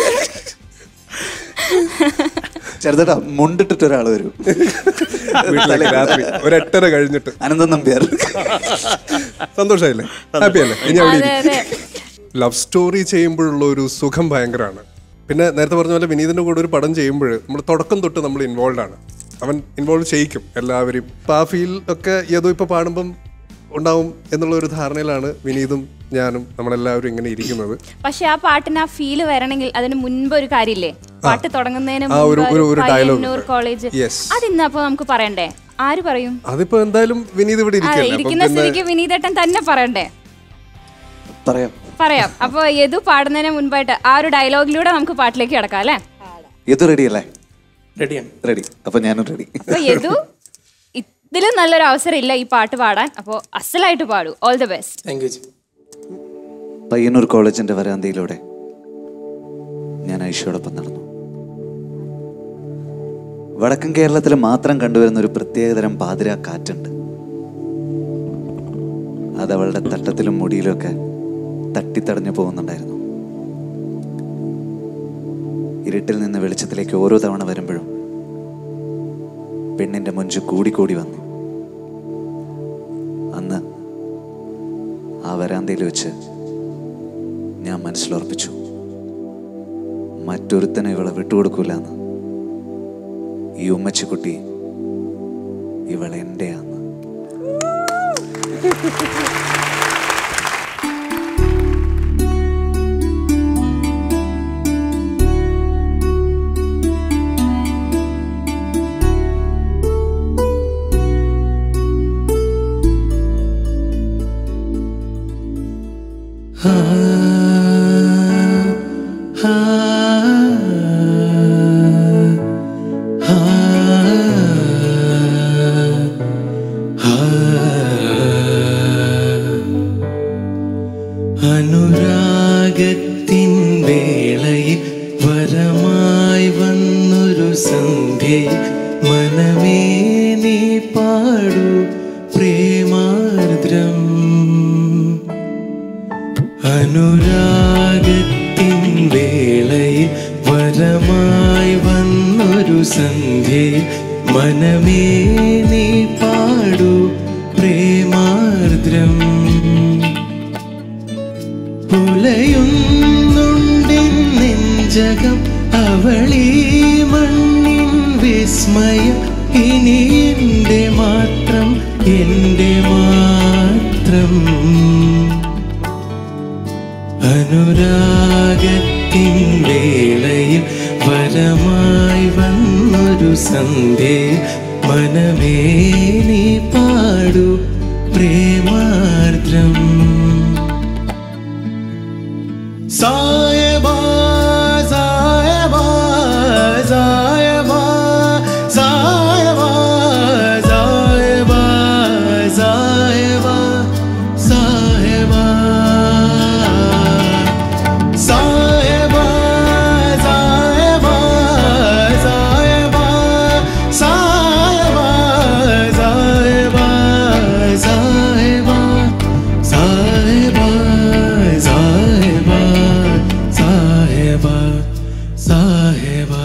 ചെറുതേട്ടാ മുണ്ടിട്ടിട്ട് ഒരാൾ വരും
വീട്ടിലേക്ക് രാത്രി ഒരു എട്ടര കഴിഞ്ഞിട്ട്
അനന്തം നമ്പ്യാർ
സന്തോഷമായില്ലേ ഹാപ്പി അല്ലേ ഇനി അവിടെ
അതെ
ഇരിക്ക്.
അതെ
ലവ് സ്റ്റോറി ചെയ്യുമ്പോഴുള്ള ഒരു സുഖം ഭയങ്കരമാണ് പിന്നെ നേരത്തെ പറഞ്ഞ പോലെ വിനീതിന്റെ കൂടെ ഒരു പടം ചെയ്യുമ്പോൾ നമ്മൾ തുടക്കം തൊട്ട് നമ്മൾ ഇൻവോൾവ് ആണ് അവൻ ഇൻവോൾവ് ചെയ്യിക്കും എല്ലാവരെയും അപ്പൊ ആ ഫീൽ ഒക്കെ ഏതോ ഇപ്പൊ പാടുമ്പം ഉണ്ടാവും എന്നുള്ള ഒരു ധാരണയിലാണ് വിനീതും ഞാനും നമ്മളെല്ലാവരും ഇങ്ങനെ ഇരിക്കുന്നത്
പക്ഷെ ആ പാട്ടിന് ആ ഫീല് വരണമെങ്കിൽ അതിന് മുൻപ് ഒരു കാര്യമില്ലേ പാട്ട് തുടങ്ങുന്നതിന്
ആ, ഒരു-
മുൻപ്
ഒരു- ഒരു dialogue
പയ്യന്നൂർ
ഉണ്ട്.
College
Yes.
അതിന്ന് അപ്പൊ നമുക്ക് പറയണ്ടേ ആര് പറയും
അതിപ്പോ എന്തായാലും വിനീത് ഇവിടെ
ആ,
ഇരിക്കല്ലേ അപ്പം
ഇരിക്കുന്ന
പിന്നെ
സ്ഥിതിക്ക് വിനീതേട്ടൻ തന്നെ പറയണ്ടേ
പറയാം
പറയാം അപ്പൊ യദു പാടുന്നതിന് മുൻപായിട്ട് ആ ഒരു ഡയലോഗിലൂടെ നമുക്ക് പാട്ടിലേക്ക് കിടക്കാം അല്ലേ
ഇത് റെഡി അല്ലേ
റെഡിയാണ്
റെഡി അപ്പൊ ഞാനും റെഡി
അപ്പൊ യദു ഇതിലും നല്ലൊരു അവസരം ഇല്ല ഈ പാട്ട് പാടാൻ അപ്പോൾ അസലായിട്ട് പാടൂ all the best
thank you
Payyanur കോളേജിന്റെ വരാന്തയിലൂടെ ഞാൻ ഐഷയോടൊപ്പം നടന്നു വടക്കൻ കേരളത്തിൽ മാത്രം കണ്ടുവരുന്ന ഒരു പ്രത്യേകതരം പാതിരാ കാറ്റുണ്ട് അത് അവളുടെ തട്ടത്തിലും മുടിയിലും ഒക്കെ തട്ടിത്തടഞ്ഞു പോകുന്നുണ്ടായിരുന്നു ഇരുട്ടിൽ നിന്ന് വെളിച്ചത്തിലേക്ക് ഓരോ തവണ വരുമ്പോഴും പെണ്ണിന്റെ മുഞ്ച് കൂടിക്കൂടി വന്നു അന്ന് ആ വരാന്തയിൽ വെച്ച് ഞാൻ മനസ്സിലുറപ്പിച്ചു മറ്റൊരുത്തനും ഇവളെ വിട്ടുകൊടുക്കൂല എന്ന് ഈ ഉമ്മച്ചിക്കുട്ടി ഇവൾ എൻ്റെയാന്ന്
അനുരാഗത്തിൻ വേളയിൽ വരമായി വന്നൊരു സന്ധ്യ മനമേ നീ പാടു പ്രേമാർദ്രം അനുരാഗത്തിൻ വേളയിൽ വരമായി വന്നൊരു സന്ധ്യ മനമേ നീ പാടു പ്രേമാർദ്രം പുലയുന്നുണ്ടിൻ നെഞ്ചകം അവളീ മണ്ണിൻ വിസ്മയം ഇനി എൻ്റെ മാത്രം എൻ്റെ മാത്രം അനുരാഗത്തിൻ വേളയിൽ വരമായി വന്നൊരു സന്ധ്യ മനമേ നീ പാടു പ്രേമാർദ്രം സായബാ സായബാ സായബാ സായബാ സായബാ സായബാ സായബാ സായബാ സായബാ സായബാ സായബാ സായബാ സായബാ സായബാ സായബാ സായബാ സായബാ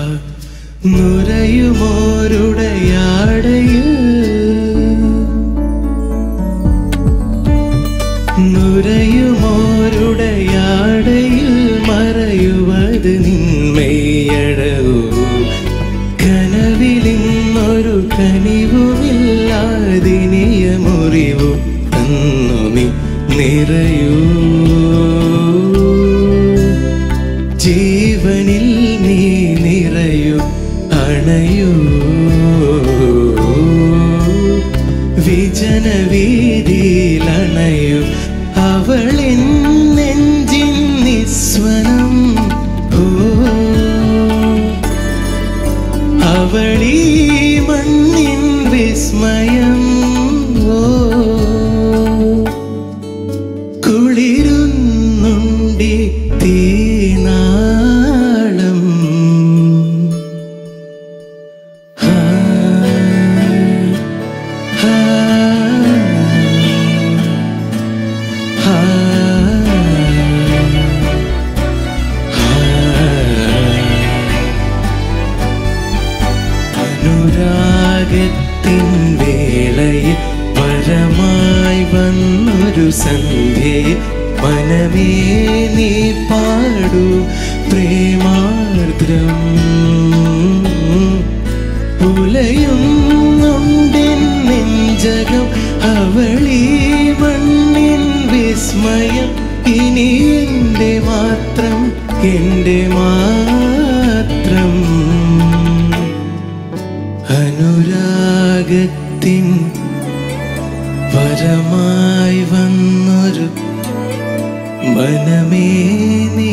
നുരയുമോരുടയാടയിൽ നുരയുമോരുടയാടയിൽ മറയുവത് നിന്മയടവൂ കനവിലിന്നൊരു കനിവുമില്ലാതിനിയ മുറിവു തന്നു നീ നിറയൂ ജീവനിൽ നീ നിറയൂ അണയൂ വിജനവീതിയിലണയൂ അവളിൻ നെഞ്ചിൻ നിസ് സ്വനം ഓ അവളീ മണ്ണിൻ വിസ്മയം ഓ കുളിരുന്നുണ്ടി തീനാളം ഹാ, ഹാ, ഹാ, അനുരാഗത്തിൻ വേളയിൽ വരമായി വന്നൊരു സന്ധ്യയിൽ മനമേ നീ പാടൂ പ്രേമാർദ്രം പുലയുന്നുണ്ടിൻ നെഞ്ചകം അവളീ മണ്ണിൻ വിസ്മയം ഇനി എൻ്റെ മാത്രം എൻ്റെ മാത്രം അനുരാഗത്തിൻ വരമായി വന്നൊരു മനമേ നീ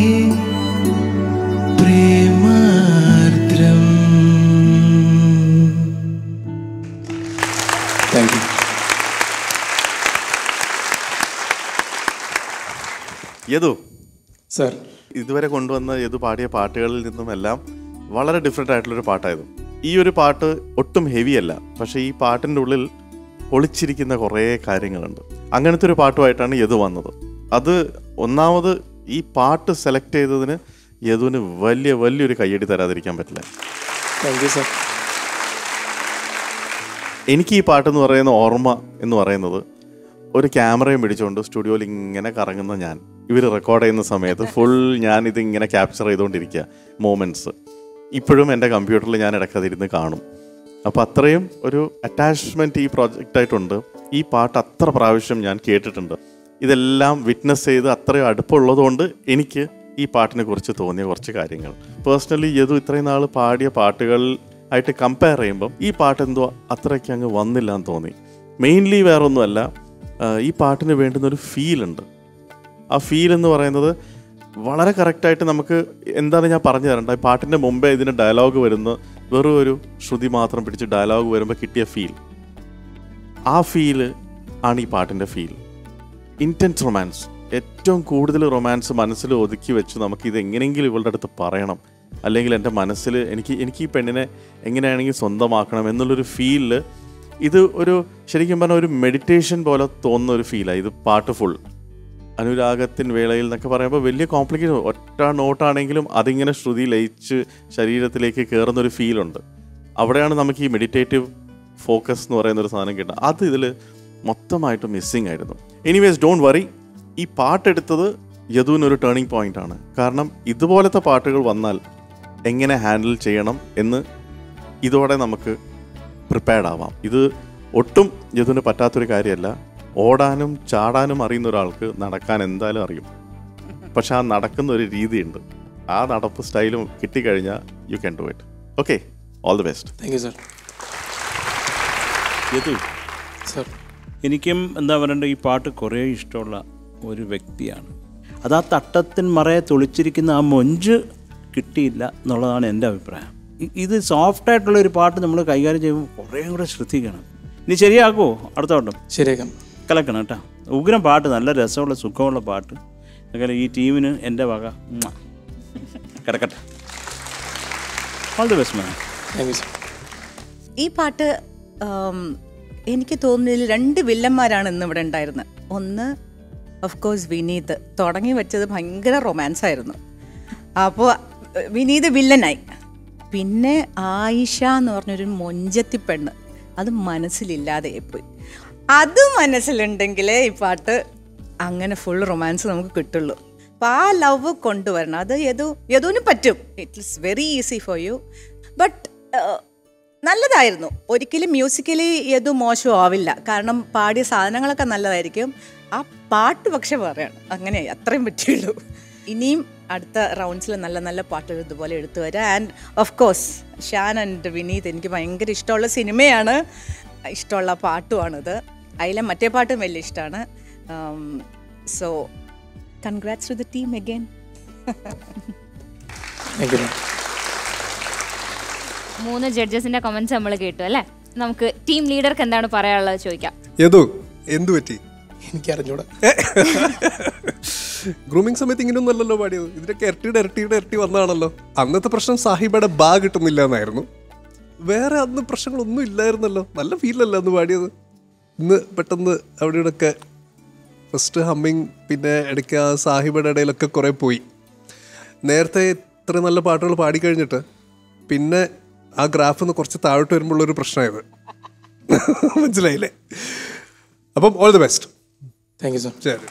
പ്രേമാർദ്രം
താങ്ക് യു
യദു
സർ
ഇതുവരെ കൊണ്ടുവന്ന യദു പാടിയ പാട്ടുകളിൽ നിന്നും എല്ലാം വളരെ ഡിഫറെൻ്റ് ആയിട്ടുള്ളൊരു പാട്ടായിരുന്നു ഈ ഒരു പാട്ട് ഒട്ടും ഹെവി അല്ല പക്ഷേ ഈ പാട്ടിൻ്റെ ഉള്ളിൽ ഒളിച്ചിരിക്കുന്ന കുറേ കാര്യങ്ങളുണ്ട് അങ്ങനത്തെ ഒരു പാട്ടുമായിട്ടാണ് യദു വന്നത് അത് ഒന്നാമത് ഈ പാട്ട് സെലക്ട് ചെയ്തതിന് യദുവിന് വലിയ വലിയൊരു കയ്യടി തരാതിരിക്കാൻ പറ്റില്ല
താങ്ക് യു സർ
എനിക്ക് ഈ പാട്ടെന്ന് പറയുന്ന ഓർമ്മ എന്ന് പറയുന്നത് ഒരു ക്യാമറയും പിടിച്ചുകൊണ്ട് സ്റ്റുഡിയോയിൽ ഇങ്ങനെ കറങ്ങുന്ന ഞാൻ ഇവർ റെക്കോർഡ് ചെയ്യുന്ന സമയത്ത് ഫുൾ ഞാൻ ഇത് ഇങ്ങനെ ക്യാപ്ചർ ചെയ്തുകൊണ്ടിരിക്കുക മോമെൻറ്റ്സ് ഇപ്പോഴും എൻ്റെ കമ്പ്യൂട്ടറിൽ ഞാൻ ഇടയ്ക്കതിരുന്ന് കാണും അപ്പോൾ അത്രയും ഒരു അറ്റാച്ച്മെൻറ്റ് ഈ പ്രോജക്റ്റായിട്ടുണ്ട് ഈ പാട്ട് അത്ര പ്രാവശ്യം ഞാൻ കേട്ടിട്ടുണ്ട് ഇതെല്ലാം വിറ്റ്നസ് ചെയ്ത് അത്രയും അടുപ്പമുള്ളതുകൊണ്ട് എനിക്ക് ഈ പാട്ടിനെ കുറിച്ച് തോന്നിയ കുറച്ച് കാര്യങ്ങൾ പേഴ്സണലി യദു ഇത്രയും നാൾ പാടിയ പാട്ടുകൾ ആയിട്ട് കമ്പയർ ചെയ്യുമ്പം ഈ പാട്ട് എന്തോ അത്രയ്ക്ക് അങ്ങ് വന്നില്ല എന്ന് തോന്നി മെയിൻലി വേറൊന്നുമല്ല ആ, ഈ പാട്ടിന് വേണ്ടുന്ന ഒരു ഫീൽ ഉണ്ട് ആ ഫീൽ എന്ന് പറയുന്നത് വളരെ കറക്റ്റായിട്ട് നമുക്ക് എന്താണ് ഞാൻ പറഞ്ഞു തരേണ്ട ഈ പാട്ടിൻ്റെ മുമ്പേ ഇതിന് ഡയലോഗ് വരുന്ന വെറും ഒരു ശ്രുതി മാത്രം പിടിച്ച് ഡയലോഗ് വരുമ്പോൾ കിട്ടിയ ഫീൽ ആ ഫീല് ആണ് ഈ പാട്ടിൻ്റെ ഫീൽ ഇൻറ്റൻസ് റൊമാൻസ് ഏറ്റവും കൂടുതൽ റൊമാൻസ് മനസ്സിൽ ഒതുക്കി വെച്ച് നമുക്ക് ഇത് എങ്ങനെയെങ്കിലും ഇവളുടെ അടുത്ത് പറയണം അല്ലെങ്കിൽ എൻ്റെ മനസ്സിൽ എനിക്ക് എനിക്ക് ഈ പെണ്ണിനെ എങ്ങനെയാണെങ്കിൽ സ്വന്തമാക്കണം എന്നുള്ളൊരു ഫീലിൽ ഇത് ഒരു ശരിക്കും പറഞ്ഞാൽ ഒരു മെഡിറ്റേഷൻ പോലെ തോന്നുന്ന ഒരു ഫീലാണ് ഇത് പാട്ട് ഫുൾ അനുരാഗത്തിൻ വേളയിൽ എന്നൊക്കെ പറയുമ്പോൾ വലിയ കോംപ്ലിക്കേഷൻ ഒറ്റ നോട്ടാണെങ്കിലും അതിങ്ങനെ ശ്രുതി ലയിച്ച് ശരീരത്തിലേക്ക് കയറുന്ന ഒരു ഫീലുണ്ട് അവിടെയാണ് നമുക്ക് ഈ മെഡിറ്റേറ്റീവ് ഫോക്കസ് എന്ന് പറയുന്ന ഒരു സാധനം കിട്ടുന്നത് അത് ഇതിൽ മൊത്തമായിട്ട് മിസ്സിങ് ആയിരുന്നു എനിവേസ് ഡോണ്ട് വറി ഈ പാട്ടെടുത്തത് യദുവിനൊരു ടേണിംഗ് പോയിന്റ് ആണ് കാരണം ഇതുപോലത്തെ പാട്ടുകൾ വന്നാൽ എങ്ങനെ ഹാൻഡിൽ ചെയ്യണം എന്ന് ഇതോടെ നമുക്ക് പ്രിപ്പയർഡ് ആവാം ഇത് ഒട്ടും യദുവിന് പറ്റാത്തൊരു കാര്യമല്ല ഓടാനും ചാടാനും അറിയുന്ന ഒരാൾക്ക് നടക്കാൻ എന്തായാലും അറിയും പക്ഷെ ആ നടക്കുന്ന ഒരു രീതിയുണ്ട് ആ നടപ്പ് സ്റ്റൈലും കിട്ടിക്കഴിഞ്ഞാൽ you can do it okay all the best
thank you sir
Yadu
sir
എനിക്കും എന്താ പറയണ്ടേ ഈ പാട്ട് കുറേ ഇഷ്ടമുള്ള ഒരു വ്യക്തിയാണ് അത് ആ തട്ടത്തിൻ മറയെ തൊളിച്ചിരിക്കുന്ന ആ മൊഞ്ച് കിട്ടിയില്ല എന്നുള്ളതാണ് എൻ്റെ അഭിപ്രായം ഇ- ഇത് സോഫ്റ്റായിട്ടുള്ള ഒരു പാട്ട് നമ്മൾ കൈകാര്യം ചെയ്യുമ്പോൾ കുറേ കൂടെ ശ്രദ്ധിക്കണം ഇനി ശരിയാക്കുമോ അടുത്ത വട്ടം
ശരിയാക്കാം
കലക്കണം കേട്ടോ ഉഗ്രം പാട്ട് നല്ല രസമുള്ള സുഖമുള്ള പാട്ട് അതുപോലെ ഈ ടീമിന് എൻ്റെ വക ഉമ്മ. കിടക്കട്ടെ all the best man
thank you sir
ഈ പാട്ട് ആം, എനിക്ക് തോന്നുന്നതിൽ രണ്ട് വില്ലന്മാരാണ് ഇന്ന് ഇവിടെ ഉണ്ടായിരുന്നത് ഒന്ന് ഓഫ് കോഴ്സ് വിനീത് തുടങ്ങി വെച്ചത് ഭയങ്കര റൊമാൻസ് ആയിരുന്നു അപ്പോൾ വിനീത് വില്ലനായി പിന്നെ ആയിഷ എന്ന് പറഞ്ഞൊരു മൊഞ്ചത്തി പെണ്ണ് അത് മനസ്സിലില്ലാതെ പോയി അത് മനസ്സിലുണ്ടെങ്കിലേ ഈ പാട്ട് അങ്ങനെ ഫുൾ റൊമാൻസ് നമുക്ക് കിട്ടുള്ളൂ അപ്പം ആ ലവ് കൊണ്ടുവരണം അത് യദു യദുവിന് പറ്റും it is very easy for you but നല്ലതായിരുന്നു ഒരിക്കലും മ്യൂസിക്കലി യദു മോശം ആവില്ല കാരണം പാടിയ സാധനങ്ങളൊക്കെ നല്ലതായിരിക്കും ആ പാട്ട് പക്ഷെ പറയാണ് അങ്ങനെ അത്രയും പറ്റുള്ളൂ ഇനിയും അടുത്ത റൗണ്ട്സിൽ നല്ല നല്ല പാട്ടുകൾ ഇതുപോലെ എടുത്തു വരാം and of course Shaan and Vineeth എനിക്ക് ഭയങ്കര ഇഷ്ടമുള്ള സിനിമയാണ് ഇഷ്ടമുള്ള പാട്ടുമാണിത് അതിലെ മറ്റേ പാട്ടും വലിയ ഇഷ്ടമാണ് so congrats to the team again
thank you ma'am
മൂന്ന് ജഡ്ജസിന്റെ കമന്റ്സ് നമ്മൾ കേട്ടു അല്ലേ നമുക്ക് ടീം ലീഡർക്ക് എന്താണ് പറയാനുള്ളത് ചോദിക്കാം
യദു എന്തു പറ്റി
എനിക്ക് അറിഞ്ഞൂടാ
ഗ്രൂമിംഗ് സമയത്ത് ഇങ്ങനെയൊന്നും അല്ലല്ലോ പാടിയത് ഇതിനൊക്കെ ഇരട്ടിയുടെ ഇരട്ടിയുടെ ഇരട്ടി വന്നതാണല്ലോ അന്നത്തെ പ്രശ്നം സാഹിബയുടെ ബാ കിട്ടുന്നില്ല എന്നായിരുന്നു വേറെ അന്ന് പ്രശ്നങ്ങളൊന്നും ഇല്ലായിരുന്നല്ലോ നല്ല ഫീലല്ല അന്ന് പാടിയത് ഇന്ന് പെട്ടെന്ന് അവിടെ ഇവിടെയൊക്കെ ഫസ്റ്റ് ഹമ്മിങ് പിന്നെ ഇടയ്ക്ക് ആ സാഹിബയുടെ ഇടയിലൊക്കെ കുറേ പോയി നേരത്തെ ഇത്ര നല്ല പാട്ടുകൾ പാടിക്കഴിഞ്ഞിട്ട് പിന്നെ ആ ഗ്രാഫ് ഒന്ന് കുറച്ച് താഴോട്ട് വരുമ്പോഴുള്ളൊരു പ്രശ്നമായത് മനസ്സിലായില്ലേ അപ്പം all the best
thank you sir
ശരി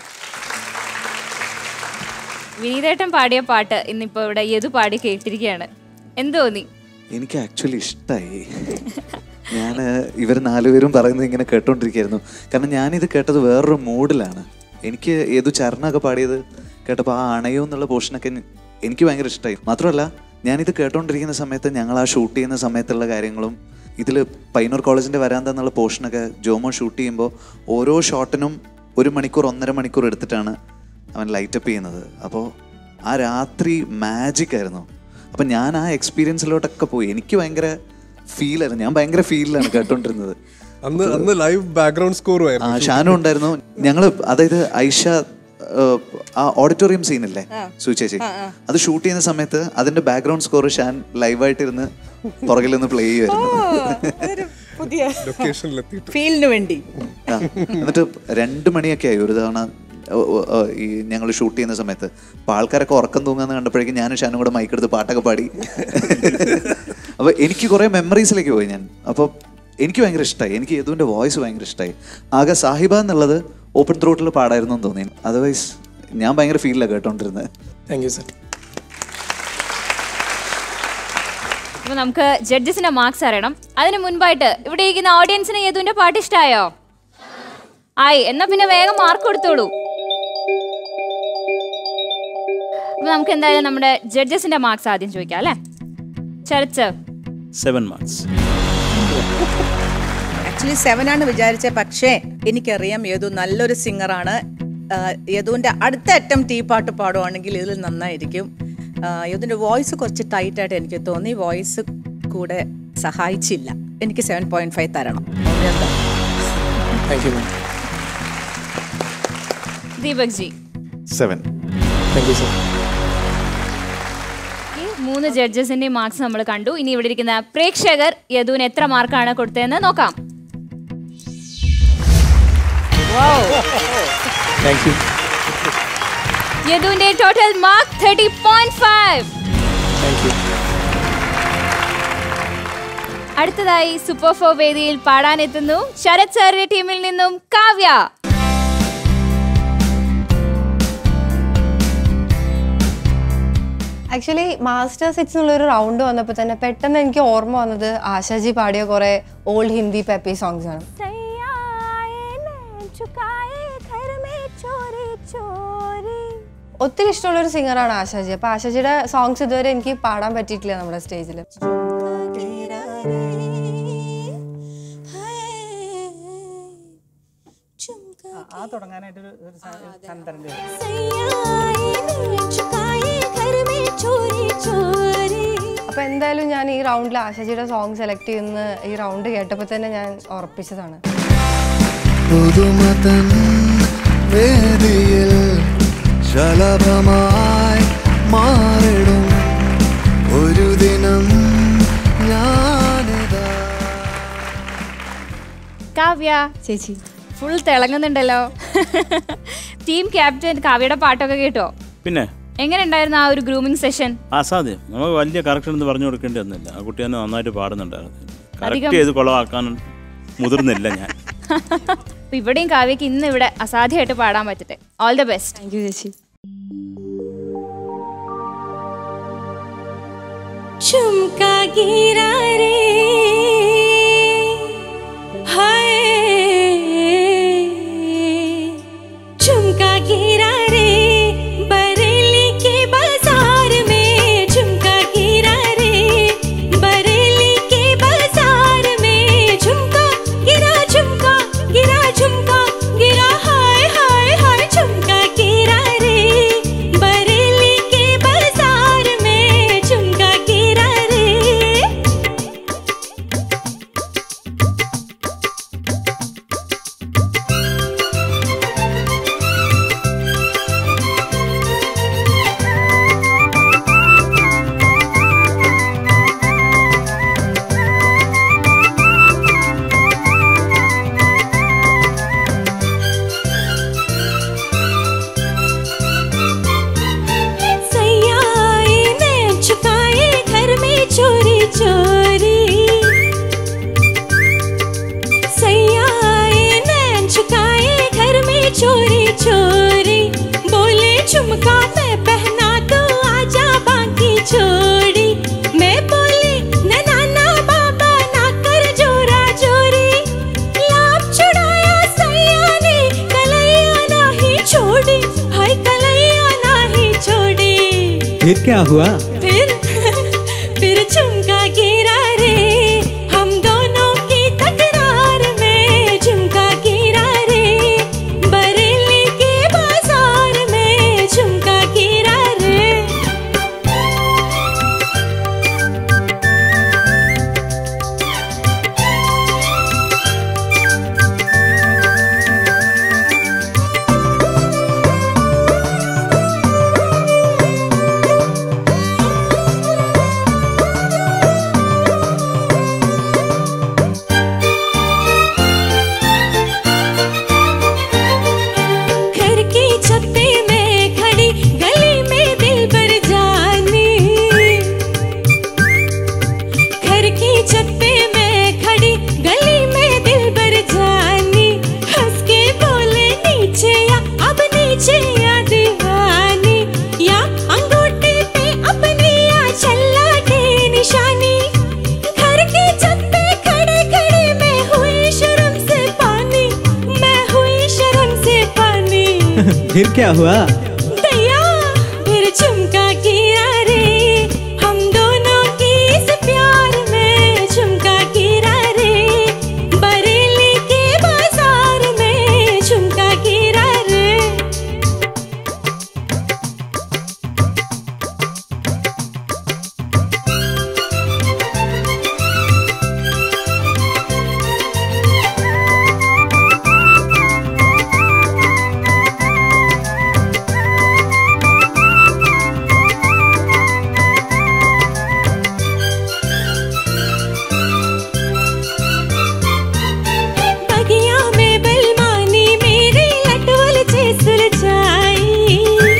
വിനീതേട്ടൻ പാടിയ പാട്ട് ഇന്നിപ്പോ ഇവിടെ യദു പാടി കേട്ടിരിക്കുകയാണ് എന്ത് തോന്നി
എനിക്ക് ആക്ച്വലി ഇഷ്ടമായി ഞാൻ ഇവർ നാലുപേരും പറയുന്നത് ഇങ്ങനെ കേട്ടോണ്ടിരിക്കുകയായിരുന്നു കാരണം ഞാനിത് കേട്ടത് വേറൊരു മൂഡിലാണ് എനിക്ക് ഏതു ചരണമൊക്കെ പാടിയത് കേട്ടപ്പോൾ ആ അണയോ എന്നുള്ള പോർഷനൊക്കെ നി- എനിക്ക് ഭയങ്കര ഇഷ്ടമായി മാത്രമല്ല ഞാനിത് കേട്ടോണ്ടിരിക്കുന്ന സമയത്ത് ഞങ്ങൾ ആ ഷൂട്ട് ചെയ്യുന്ന സമയത്തുള്ള കാര്യങ്ങളും ഇതിൽ പൈനൂർ കോളേജിൻ്റെ വരാന്ത എന്നുള്ള പോർഷനൊക്കെ ജോമോ ഷൂട്ട് ചെയ്യുമ്പോൾ ഓരോ ഷോട്ടിനും ഒരു മണിക്കൂർ ഒന്നര മണിക്കൂർ എടുത്തിട്ടാണ് അവൻ ലൈറ്റപ്പ് ചെയ്യുന്നത് അപ്പോൾ ആ രാത്രി മാജിക് ആയിരുന്നു അപ്പം ഞാൻ ആ എക്സ്പീരിയൻസിലോട്ടൊക്കെ പോയി എനിക്ക് ഭയങ്കര ഫീലായിരുന്നു ഞാൻ ഭയങ്കര ഫീലിലാണ് കേട്ടോണ്ടിരുന്നത്
അന്ന് അന്ന് ലൈവ് ബാക്ക്ഗ്രൗണ്ട് സ്കോറും
ആ
ആയിരുന്നു
ഷാനു ഉണ്ടായിരുന്നു ഞങ്ങൾ അതായത് ഐഷ ഏഹ്, ആ ഓഡിറ്റോറിയം സീനില്ലേ സുചേച്ചി അത് ഷൂട്ട് ചെയ്യുന്ന സമയത്ത് അതിന്റെ ബാക്ക്ഗ്രൗണ്ട് സ്കോർ ഷാൻ ലൈവായിട്ടിരുന്ന് പുറകിൽ നിന്ന് പ്ലേ ചെയ്യുമായിരുന്നു
പുതിയ
ലൊക്കേഷനിലെത്തിയിട്ട്
ഫീലിന് വേണ്ടി
ആ, എന്നിട്ട് രണ്ട് മണിയൊക്കെ ആയി ഒരു തവണ ഓ, ഓ, ഓ, ഈ ഞങ്ങൾ ഷൂട്ട് ചെയ്യുന്ന സമയത്ത് അപ്പോൾ ആൾക്കാരൊക്കെ ഉറക്കം തൂങ്ങാന്ന് കണ്ടപ്പോഴേക്കും ഞാനും ഷാനും കൂടെ മൈക്കെടുത്ത് പാട്ടൊക്കെ പാടി അപ്പോൾ എനിക്ക് കുറേ മെമ്മറീസിലേക്ക് പോയി ഞാൻ അപ്പോൾ എനിക്ക് ഭയങ്കര ഇഷ്ടമായി എനിക്ക് യദുവിൻ്റെ വോയിസ് ഭയങ്കര ഇഷ്ടമായി ആകെ സാഹിബ എന്നുള്ളത് ഓപ്പൺ ത്രോട്ടിൽ പാടായിരുന്നു എന്ന് തോന്നി അതർവൈസ് ഞാൻ ഭയങ്കര ഫീലിലാണ് കേട്ടോണ്ടിരുന്നത്
താങ്ക് യു സർ
അപ്പൊ നമുക്ക് ജഡ്ജസിന്റെ മാർക്സ് അറിയണം അതിന് മുൻപായിട്ട് ഇവിടെ ഇരിക്കുന്ന ഓഡിയൻസിന് യദുവിന്റെ പാട്ട് ഇഷ്ടായോ ആയി എന്നാ പിന്നെ വേഗം മാർക്ക് കൊടുത്തോളൂ അപ്പൊ നമുക്ക് എന്തായാലും നമ്മുടെ ജഡ്ജസിന്റെ മാർക്സ് ആദ്യം ചോദിക്കാം അല്ലേ ചരച്ച്
സെവൻ മാർക്സ്
ആക്ച്വലി സെവൻ ആണ് വിചാരിച്ചത് പക്ഷേ എനിക്കറിയാം യദു നല്ലൊരു സിംഗറാണ് യദുവിൻ്റെ അടുത്ത അറ്റംപ്റ്റ് ഈ പാട്ട് പാടുവാണെങ്കിൽ ഇതിൽ നന്നായിരിക്കും ആഹ് യദുവിൻ്റെ വോയിസ് കുറച്ച് ടൈറ്റായിട്ട് എനിക്ക് തോന്നി വോയിസ് കൂടെ സഹായിച്ചില്ല എനിക്ക് സെവൻ പോയിന്റ് ഫൈവ് തരണം
thank you ma'am
Deepak ji
seven
thank you sir
ഈ മൂന്ന് ജഡ്ജസിന്റെ മാർക്സ് നമ്മൾ കണ്ടു ഇനി ഇവിടെ ഇരിക്കുന്ന പ്രേക്ഷകർ യദുവിന് എത്ര മാർക്കാണ് കൊടുത്തതെന്ന് നോക്കാം
താങ്ക് യു
യദുവിന്റെ total mark thirty point five
thank you
അടുത്തതായി സൂപ്പർ ഫോർ വേദിയിൽ പാടാനെത്തുന്നു ശരത് സാറിന്റെ ടീമിൽ നിന്നും കാവ്യ
ആക്ച്വലി മാസ്റ്റർ സിക്സ് എന്നുള്ളൊരു റൗണ്ട് വന്നപ്പോൾ തന്നെ പെട്ടെന്ന് എനിക്ക് ഓർമ്മ വന്നത് ആശാജി പാടിയ കുറെ ഓൾഡ് ഹിന്ദി പെപ്പി സോങ്സ് ആണ് ഒത്തിരി ഇഷ്ടമുള്ള ഒരു സിംഗറാണ് ആശാജി അപ്പൊ ആശാജിയുടെ സോങ്സ് ഇതുവരെ എനിക്ക് പാടാൻ പറ്റിയിട്ടില്ല നമ്മുടെ സ്റ്റേജിൽ
ആ തുടങ്ങാനായിട്ടൊരു ചന്ദ്രൻ്റെ
അപ്പൊ എന്തായാലും ഞാൻ ഈ റൗണ്ടിൽ ആശാജിയുടെ സോങ് സെലക്ട് ചെയ്യുന്ന ഈ റൗണ്ട് കേട്ടപ്പോൾ തന്നെ ഞാൻ ഉറപ്പിച്ചതാണ്
പുതുമതൻ വേദിയിൽ ശലഭമായി മാറിടും ഒരു ദിനം ഞാനിതാ
കാവ്യ
ചേച്ചി
ഫുൾ തിളങ്ങുന്നുണ്ടല്ലോ ടീം ക്യാപ്റ്റൻ കാവ്യയുടെ പാട്ടൊക്കെ കേട്ടോ
പിന്നെ
എങ്ങനെ ഉണ്ടായിരുന്നു ആ ഒരു ഗ്രൂമിംഗ് സെഷൻ
അസാധ്യം നമുക്ക് വലിയ കറക്ഷൻ എന്ന് പറഞ്ഞു കൊടുക്കേണ്ടി വന്നില്ല ആ കുട്ടി തന്നെ നന്നായിട്ട് പാടുന്നുണ്ടായിരുന്നു
അധികം-
കറക്റ്റ് ചെയ്ത് കുളമാക്കാൻ മുതിർന്നില്ല ഞാൻ
അപ്പൊ ഇവിടെയും കാവ്യക്ക് ഇന്ന് ഇവിടെ അസാധ്യമായിട്ട് പാടാൻ പറ്റട്ടെ all the best
thank you ചേച്ചി
झुमका गिरा रे हाय झुमका गिरा रे बरेली के बाजार में झुमका गिरा रे बरेली के बाजार में झुमका गिरा झुमका गिरा झुमका गिरा हाय हाय हाय झुमका गिरा रे बरेली के कोई कलैया नाही छोड़ी
फिर क्या हुआ
फिर फिर झुमका गिरा रे हम दोनों की तकरार में झुमका गिरा रे बरेली के बाजार में झुमका गिरा रे घर की छत पे मैं खड़ी गली में दिल पर जानी घर की छत पे मैं खड़ी गली में दिल पर जानी हंस के बोले नीचे या अब नीचे या दीवानी या अंगूठे पे अपनी या छल्ला के निशानी घर की छत पे खड़े खड़े मैं हुई शर्म से पानी मैं हुई शर्म से पानी
फिर क्या हुआ
दया फिर झुमका गिरा रे हम दोनों की इस प्यार में झुमका गिरा रे बरेली के बाजार में झुमका गिरा रे बगिया में बलमानी मेरी लटवल से सुलझाई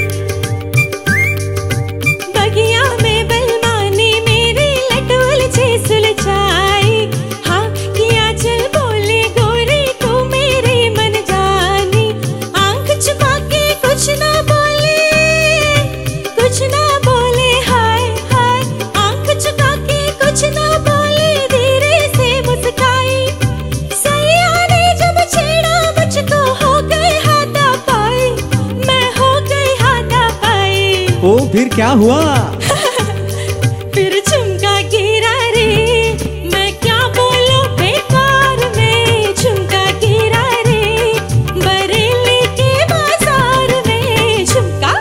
बगिया में बलमानी मेरी लटवल से सुलझाई हाँ किया चल बोले गोरी तू मेरी मन जानी आंख छुपा के कुछ ना बोले कुछ ना बोले हाय हाय आंख छुपा के कुछ ना बोले धीरे से मुस्काई सैया ने जब छेड़ा मुझको हो गए हाथा पाई मैं हो गई हाथा पाई
ओ फिर क्या हुआ
फिर झुमका गिरा रे मैं क्या बोलूं बेकार में झुमका गिरा रे बरेली के बाजार में झुमका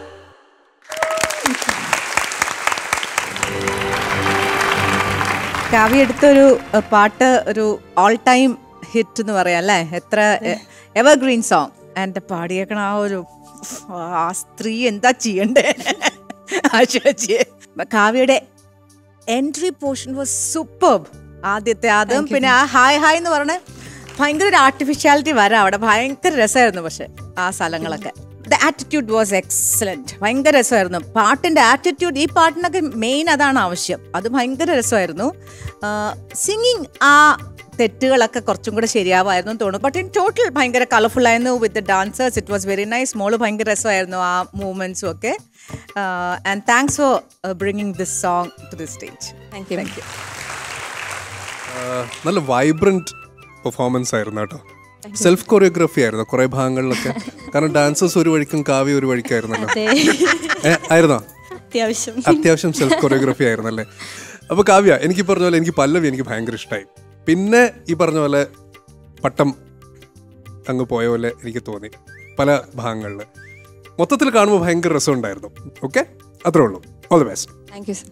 കാവ്യ എടുത്തൊരു അഹ്, പാട്ട് ഒരു ഓൾ ടൈം ഹിറ്റ് എന്ന് പറയാം അല്ലേ എത്ര എവർഗ്രീൻ സോങ് എൻ്റെ പാടിയേക്കണ ആ ഒരു ആ സ്ത്രീ എന്താ ചെയ്യണ്ടേ ആശോചിയെ കാവ്യയുടെ എൻട്രി പോർഷൻ വാസ് സൂപ്പർ ആദ്യത്തെ അതും
Thank you.
പിന്നെ ആ ഹായ് ഹായ് എന്ന് പറഞ്ഞ ഭയങ്കര ഒരു ആർട്ടിഫിഷ്യാലിറ്റി വരാം അവിടെ ഭയങ്കര രസമായിരുന്നു പക്ഷെ ആ സ്ഥലങ്ങളൊക്കെ ദ ആറ്റിറ്റ്യൂഡ് വാസ് എക്സലന്റ് ഭയങ്കര രസമായിരുന്നു പാട്ടിന്റെ ആറ്റിറ്റ്യൂഡ് ഈ പാട്ടിനൊക്കെ മെയിൻ അതാണ് ആവശ്യം അത് ഭയങ്കര രസമായിരുന്നു സിംഗിങ് ആ തെറ്റുകളൊക്കെ കുറച്ചും കൂടെ ശരിയാവായിരുന്നു എന്ന് തോന്നുന്നു ബട്ട് ഇൻ ടോട്ടൽ ഭയങ്കര കളർഫുൾ ആയിരുന്നു with the dancers it was very nice മോള് ഭയങ്കര രസമായിരുന്നു ആ മൂവ്മെന്റ്സും ഒക്കെ and thanks for bringing this song to the stage thank you thank you
ah നല്ല വൈബ്രന്റ് പെർഫോമൻസ് ആയിരുന്നു കേട്ടോ സെൽഫ് കൊറിയോഗ്രഫി ആയിരുന്നു കുറെ ഭാഗങ്ങളിലൊക്കെ കാരണം ഡാൻസേഴ്സ് ഒരു വഴിക്കും കാവ്യ ഒരു വഴിക്കായിരുന്നല്ലോ
അതെ.
ഏ, ആയിരുന്നോ
അത്യാവശ്യം
അത്യാവശ്യം സെൽഫ് കൊറിയോഗ്രഫി ആയിരുന്നല്ലേ അപ്പൊ കാവ്യ എനിക്ക് പറഞ്ഞ പോലെ എനിക്ക് പല്ലവി എനിക്ക് ഭയങ്കര ഇഷ്ടമായി പിന്നെ ഈ പറഞ്ഞ പോലെ പട്ടം അങ്ങ് പോയ പോലെ എനിക്ക് തോന്നി പല ഭാഗങ്ങളിൽ മൊത്തത്തിൽ കാണുമ്പോൾ ഭയങ്കര രസമുണ്ടായിരുന്നു ഓക്കെ അത്രേ ഉള്ളൂ all the best
thank you sir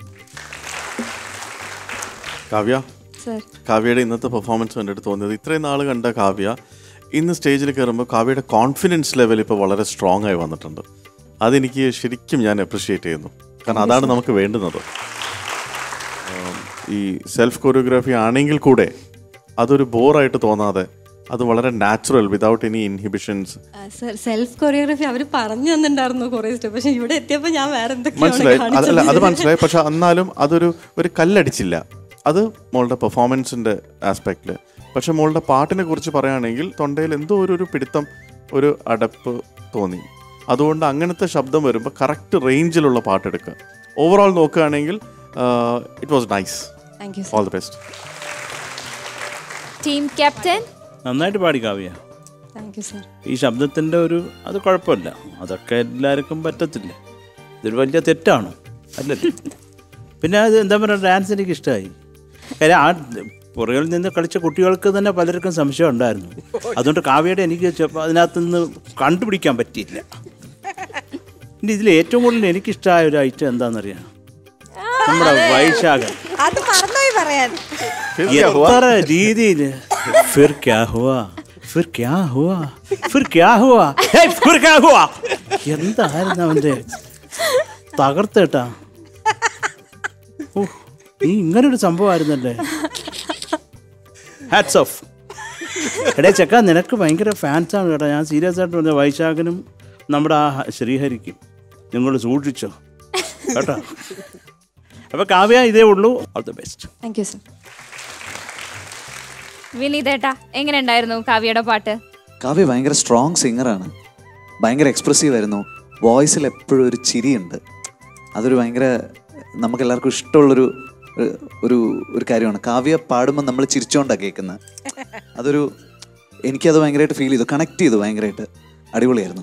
Kavya
sir
കാവ്യയുടെ ഇന്നത്തെ പെർഫോമൻസ് എൻ്റെ അടുത്ത് തോന്നിയത് ഇത്രയും നാൾ കണ്ട കാവ്യ ഇന്ന് സ്റ്റേജിൽ കയറുമ്പോൾ കാവ്യയുടെ കോൺഫിഡൻസ് ലെവൽ ഇപ്പോൾ വളരെ സ്ട്രോങ് ആയി വന്നിട്ടുണ്ട് അതെനിക്ക് ശരിക്കും ഞാൻ അപ്രിഷ്യേറ്റ് ചെയ്യുന്നു കാരണം അതാണ് നമുക്ക് വേണ്ടുന്നത് ഉം, ഈ സെൽഫ് കൊറിയോഗ്രാഫി ആണെങ്കിൽ കൂടെ അതൊരു ബോറായിട്ട് തോന്നാതെ അത് വളരെ natural without any inhibitions
sir self choreography അവർ പറഞ്ഞു തന്നിട്ടുണ്ടായിരുന്നു കുറേ സ്റ്റെപ്പ് പക്ഷെ ഇവിടെ എത്തിയപ്പോൾ ഞാൻ വേറെ
മനസ്സിലായി
എന്തൊക്കെയാണ്
അതല്ല അത്
കാണിച്ചത്.
മനസ്സിലായി പക്ഷെ എന്നാലും അതൊരു ഒരു കല്ലടിച്ചില്ല അത് മോളുടെ പെർഫോമൻസിന്റെ ആസ്പെക്റ്റിൽ പക്ഷെ മോളുടെ പാട്ടിനെ കുറിച്ച് പറയുകയാണെങ്കിൽ തൊണ്ടയിൽ എന്തോ ഒരു ഒരു പിടുത്തം ഒരു അടപ്പ് തോന്നി അതുകൊണ്ട് അങ്ങനത്തെ ശബ്ദം വരുമ്പോൾ കറക്റ്റ് റേഞ്ചിലുള്ള പാട്ടെടുക്കുക ഓവറോൾ നോക്കുകയാണെങ്കിൽ it was nice
Thank you, sir.
All the best
team captain
നന്നായിട്ട് പാടി കാവ്യ
താങ്ക് യു സർ
ഈ ശബ്ദത്തിൻ്റെ ഒരു അത് കുഴപ്പമില്ല അതൊക്കെ എല്ലാവർക്കും പറ്റത്തില്ല ഇതൊരു വലിയ തെറ്റാണ് അല്ലല്ലോ പിന്നെ അത് എന്താ പറയുക ഡാൻസ് എനിക്ക് ഇഷ്ടമായി കാര്യം ആ പുറകിൽ നിന്ന് കളിച്ച കുട്ടികൾക്ക് തന്നെ പലർക്കും സംശയം ഉണ്ടായിരുന്നു അതുകൊണ്ട് കാവ്യയുടെ എനിക്ക് ചിലപ്പോൾ അതിനകത്ത് നിന്ന് കണ്ടുപിടിക്കാൻ പറ്റിയില്ല ഇനി ഇതിൽ ഏറ്റവും കൂടുതൽ എനിക്കിഷ്ടമായ ഒരു ഐറ്റം എന്താണെന്നറിയാം നമ്മുടെ വൈശാഖൻ
അത് മറന്നുപോയി പറയാൻ
എത്ര രീതിയിൽ ഫിർ ക്യാ ഹുവാ ഫിർ ക്യാ ഹുവാ ഫിർ ക്യാ ഹുവാ ഹേയ്, ഫിർ ക്യാ ഹുവാ എന്തായിരുന്നു അവന്റെ തകർത്തേട്ടാ ഉഫ്, നീ ഇങ്ങനൊരു സംഭവമായിരുന്നല്ലേ ഹാറ്റ്സ് ഓഫ് എടേ ചെക്ക നിനക്ക് ഭയങ്കര ഫാൻസാണ് കേട്ടോ ഞാൻ സീരിയസ് ആയിട്ട് പറഞ്ഞ വൈശാഖനും നമ്മുടെ ആ ശ്രീഹരിക്കും നിങ്ങൾ സൂക്ഷിച്ചോ കേട്ടോ അപ്പൊ കാവ്യ ഇതേ ഉള്ളൂ all the best
thank you sir
വിനീതേട്ടാ എങ്ങനെ ഉണ്ടായിരുന്നു കാവ്യയുടെ പാട്ട്
കാവ്യ ഭയങ്കര സ്ട്രോങ് സിംഗറാണ് ഭയങ്കര എക്സ്പ്രസീവ് ആയിരുന്നു വോയിസിൽ എപ്പോഴും ഒരു ചിരിയുണ്ട് അതൊരു ഭയങ്കര നമുക്ക് എല്ലാവർക്കും ഇഷ്ടമുള്ളൊരു ഏഹ്, ഒരു ഒരു കാര്യമാണ് കാവ്യ പാടുമ്പോൾ നമ്മൾ ചിരിച്ചോണ്ടാണ് കേൾക്കുന്നത് അതൊരു എനിക്കത് ഭയങ്കരമായിട്ട് ഫീൽ ചെയ്തു കണക്ട് ചെയ്തു ഭയങ്കരമായിട്ട് അടിപൊളിയായിരുന്നു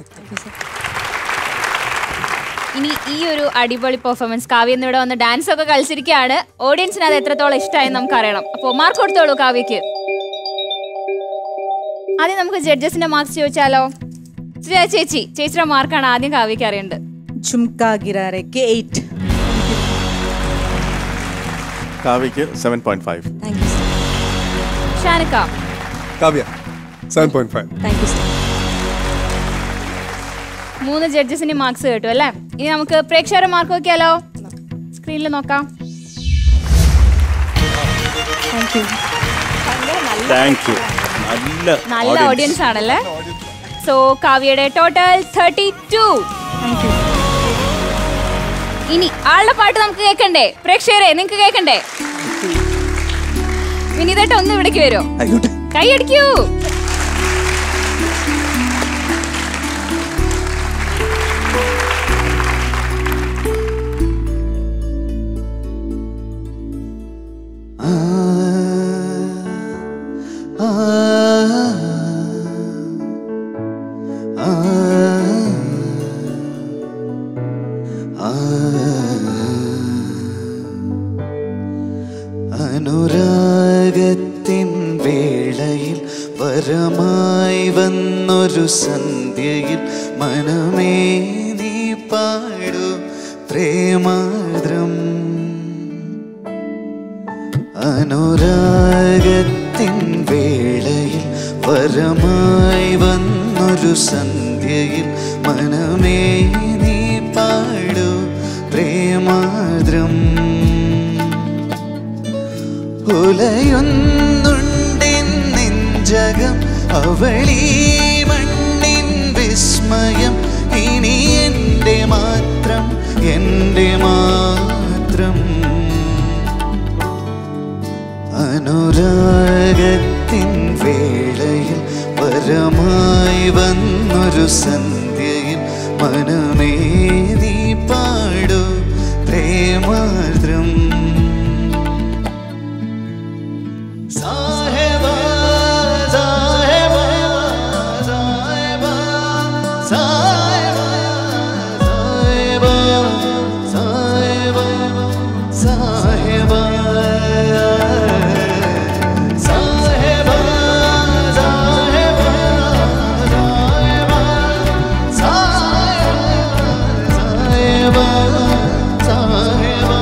ഇനി ഈ ഒരു അടിപൊളി പെർഫോമൻസ് കാവ്യ ഇന്ന് ഇവിടെ വന്ന് ഡാൻസ് ഒക്കെ കളിച്ചിരിക്കുകയാണ് ഓഡിയൻസിന് അത് എത്രത്തോളം ഇഷ്ടമായി നമുക്ക് അറിയണം അപ്പോൾ മാർക്ക് കൊടുത്തോളൂ കാവ്യക്ക് ആദ്യം നമുക്ക് ജഡ്ജസിന്റെ മാർക്സ് ചോദിച്ചാലോ ചേ- ചേച്ചി ചേച്ചിയുടെ മാർക്കാണ് ആദ്യം കാവ്യക്ക് അറിയേണ്ടത്
ചുംക ഗിരാരയ്ക്ക് എയ്റ്റ്
കാവ്യക്ക് സെവൻ പോയിന്റ് ഫൈവ്
ഷാനിക്ക
Kavya seven point five
thank you sir
മൂന്ന് ജഡ്ജസിന്റെ മാർക്സ് കേട്ടു അല്ലേ ഇനി നമുക്ക് പ്രേക്ഷകരുടെ മാർക്ക് നോക്കിയാലോ സ്ക്രീനിൽ നോക്കാം
താങ്ക് യു
താങ്ക് യു നല്ല
നല്ല ഓഡിയൻസ് ആണല്ലേ സോ കാവ്യയുടെ ടോട്ടൽ തേർട്ടി ടു ഇനി ആളുടെ പാട്ട് നമുക്ക് കേൾക്കണ്ടേ പ്രേക്ഷകരെ നിങ്ങൾക്ക് കേൾക്കണ്ടേ വിനീതേട്ട ഒന്ന് ഇവിടേക്ക് വരുമോ
ആയിക്കോട്ടെ
കൈയടിക്കൂ
അനുരാഗത്തിൻ വേളയിൽ വരമായി വന്നൊരു സന്ധ്യയിൽ മനമേ നീ പാടു പ്രേമാദ്രം അനുരാഗത്തിൻ വേളയിൽ വരമായി വന്നൊരു സന്ധ്യയിൽ മനമേ നീ പാടു പ്രേമാദ്രം ഉലയുന്നുണ്ടിൻ നെഞ്ചകം അവളീ മണ്ണിൻ വിസ്മയം ഇനി എൻ്റെ മാത്രം എൻ്റെ മാത്രം അനുരാഗത്തിൻ വേളയിൽ വരമായി വന്നൊരു സന്ധ്യയിൽ മനമേ നീ പാടു പ്രേമാദ്രം സാഹേബാ സാഹേബാ സാഹേബാ സാഹേബാ സാഹേബാ സാഹേബാ സാഹേബാ സാഹേബാ സാഹേബാ സാഹേബാ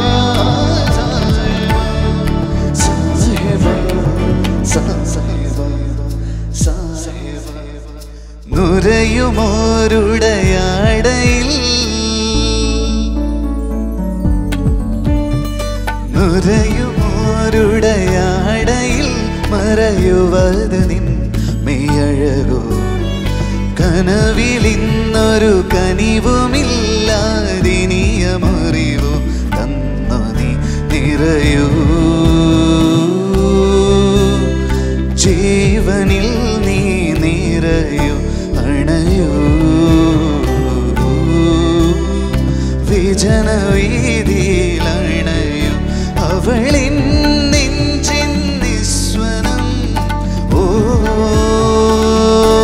നുരയുമോരുടയാടയിൽ നുരയുമോരുടയാടയിൽ മറയുവത് നിൻ മെയ്യഴകോ കനവിലിന്നൊരു കനിവുമില്ലാതിനിയമറിവോ തന്നു നീ നിറയൂ ജീവനിൽ നീ നിറയൂ അണയൂ വിജനവീതിയിൽ അണയൂ അവളിൻ നെഞ്ചിൻ നിസ്വനം ഓ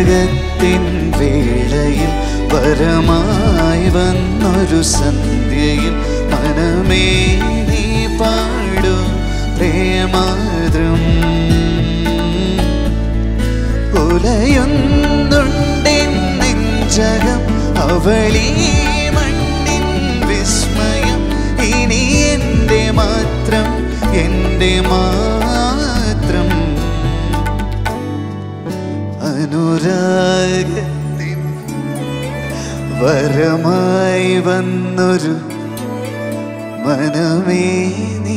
അനുരാഗത്തിൻ വേളയിൽ വരമായി വന്നൊരു സന്ധ്യയിൽ മനമേ നീ പാടൂ പ്രേമാദ്രം ഉലയുന്നുണ്ടെൻ നെഞ്ചകം അവളീ മണ്ണിൻ വിസ്മയം ഇനി എൻ്റെ മാത്രം എൻ്റെ മാത്രം അനുരാഗത്തിൻ വരമായി വന്നൊരു മനമേ നീ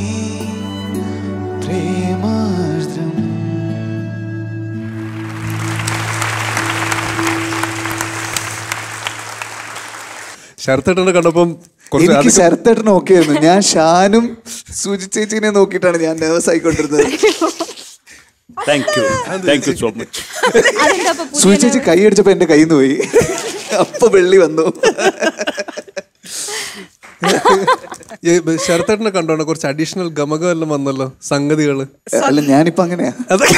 പ്രേമാർദ്രം
ശരത്തേട്ടനെ കണ്ടപ്പം കുറച്ച്
എനിക്ക്
അധികം-
ശരത്തേട്ടൻ ഓക്കെ ആയിരുന്നു ഞാൻ ഷാനും സുജി ചേച്ചിനെ നോക്കിയിട്ടാണ് ഞാൻ നേഴ്സ് ആയിക്കൊണ്ടിരുന്നത്
thank you thank you so much
Suji ചേച്ചി കൈ അടിച്ചപ്പോ എന്റെ കയ്യിൽ നിന്ന് പോയി അപ്പൊ വെള്ളി വന്നു
ഈ ശരത്തേട്ടനെ കണ്ടോണ്ട് കുറച്ച് അഡീഷണൽ ഗമകം എല്ലാം വന്നല്ലോ സംഗതികള്
അല്ല ഞാനിപ്പോ അങ്ങനെയാ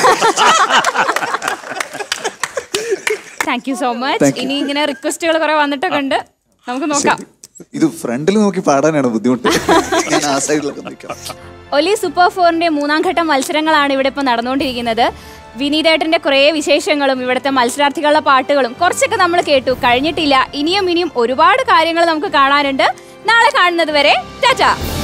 thank you so much
Thank you.
ഇനി ഇങ്ങനെ റിക്വസ്റ്റുകൾ കുറെ വന്നിട്ടൊക്കെ ഉണ്ട് നമുക്ക് നോക്കാം
ഇത് ഫ്രണ്ടിൽ നോക്കി പാടാനാണ് ബുദ്ധിമുട്ട് ഞാൻ ആ സൈഡിലൊക്കെ നിൽക്കാം
ഒലി സൂപ്പർ ഫോറിന്റെ മൂന്നാം ഘട്ട മത്സരങ്ങളാണ് ഇവിടെ ഇപ്പോൾ നടന്നുകൊണ്ടിരിക്കുന്നത് വിനീതേട്ടന്റെ കുറേ വിശേഷങ്ങളും ഇവിടുത്തെ മത്സരാർത്ഥികളുടെ പാട്ടുകളും കുറച്ചൊക്കെ നമ്മൾ കേട്ടു കഴിഞ്ഞിട്ടില്ല ഇനിയും ഇനിയും ഒരുപാട് കാര്യങ്ങൾ നമുക്ക് കാണാനുണ്ട് നാളെ കാണുന്നത് വരെ ടാറ്റ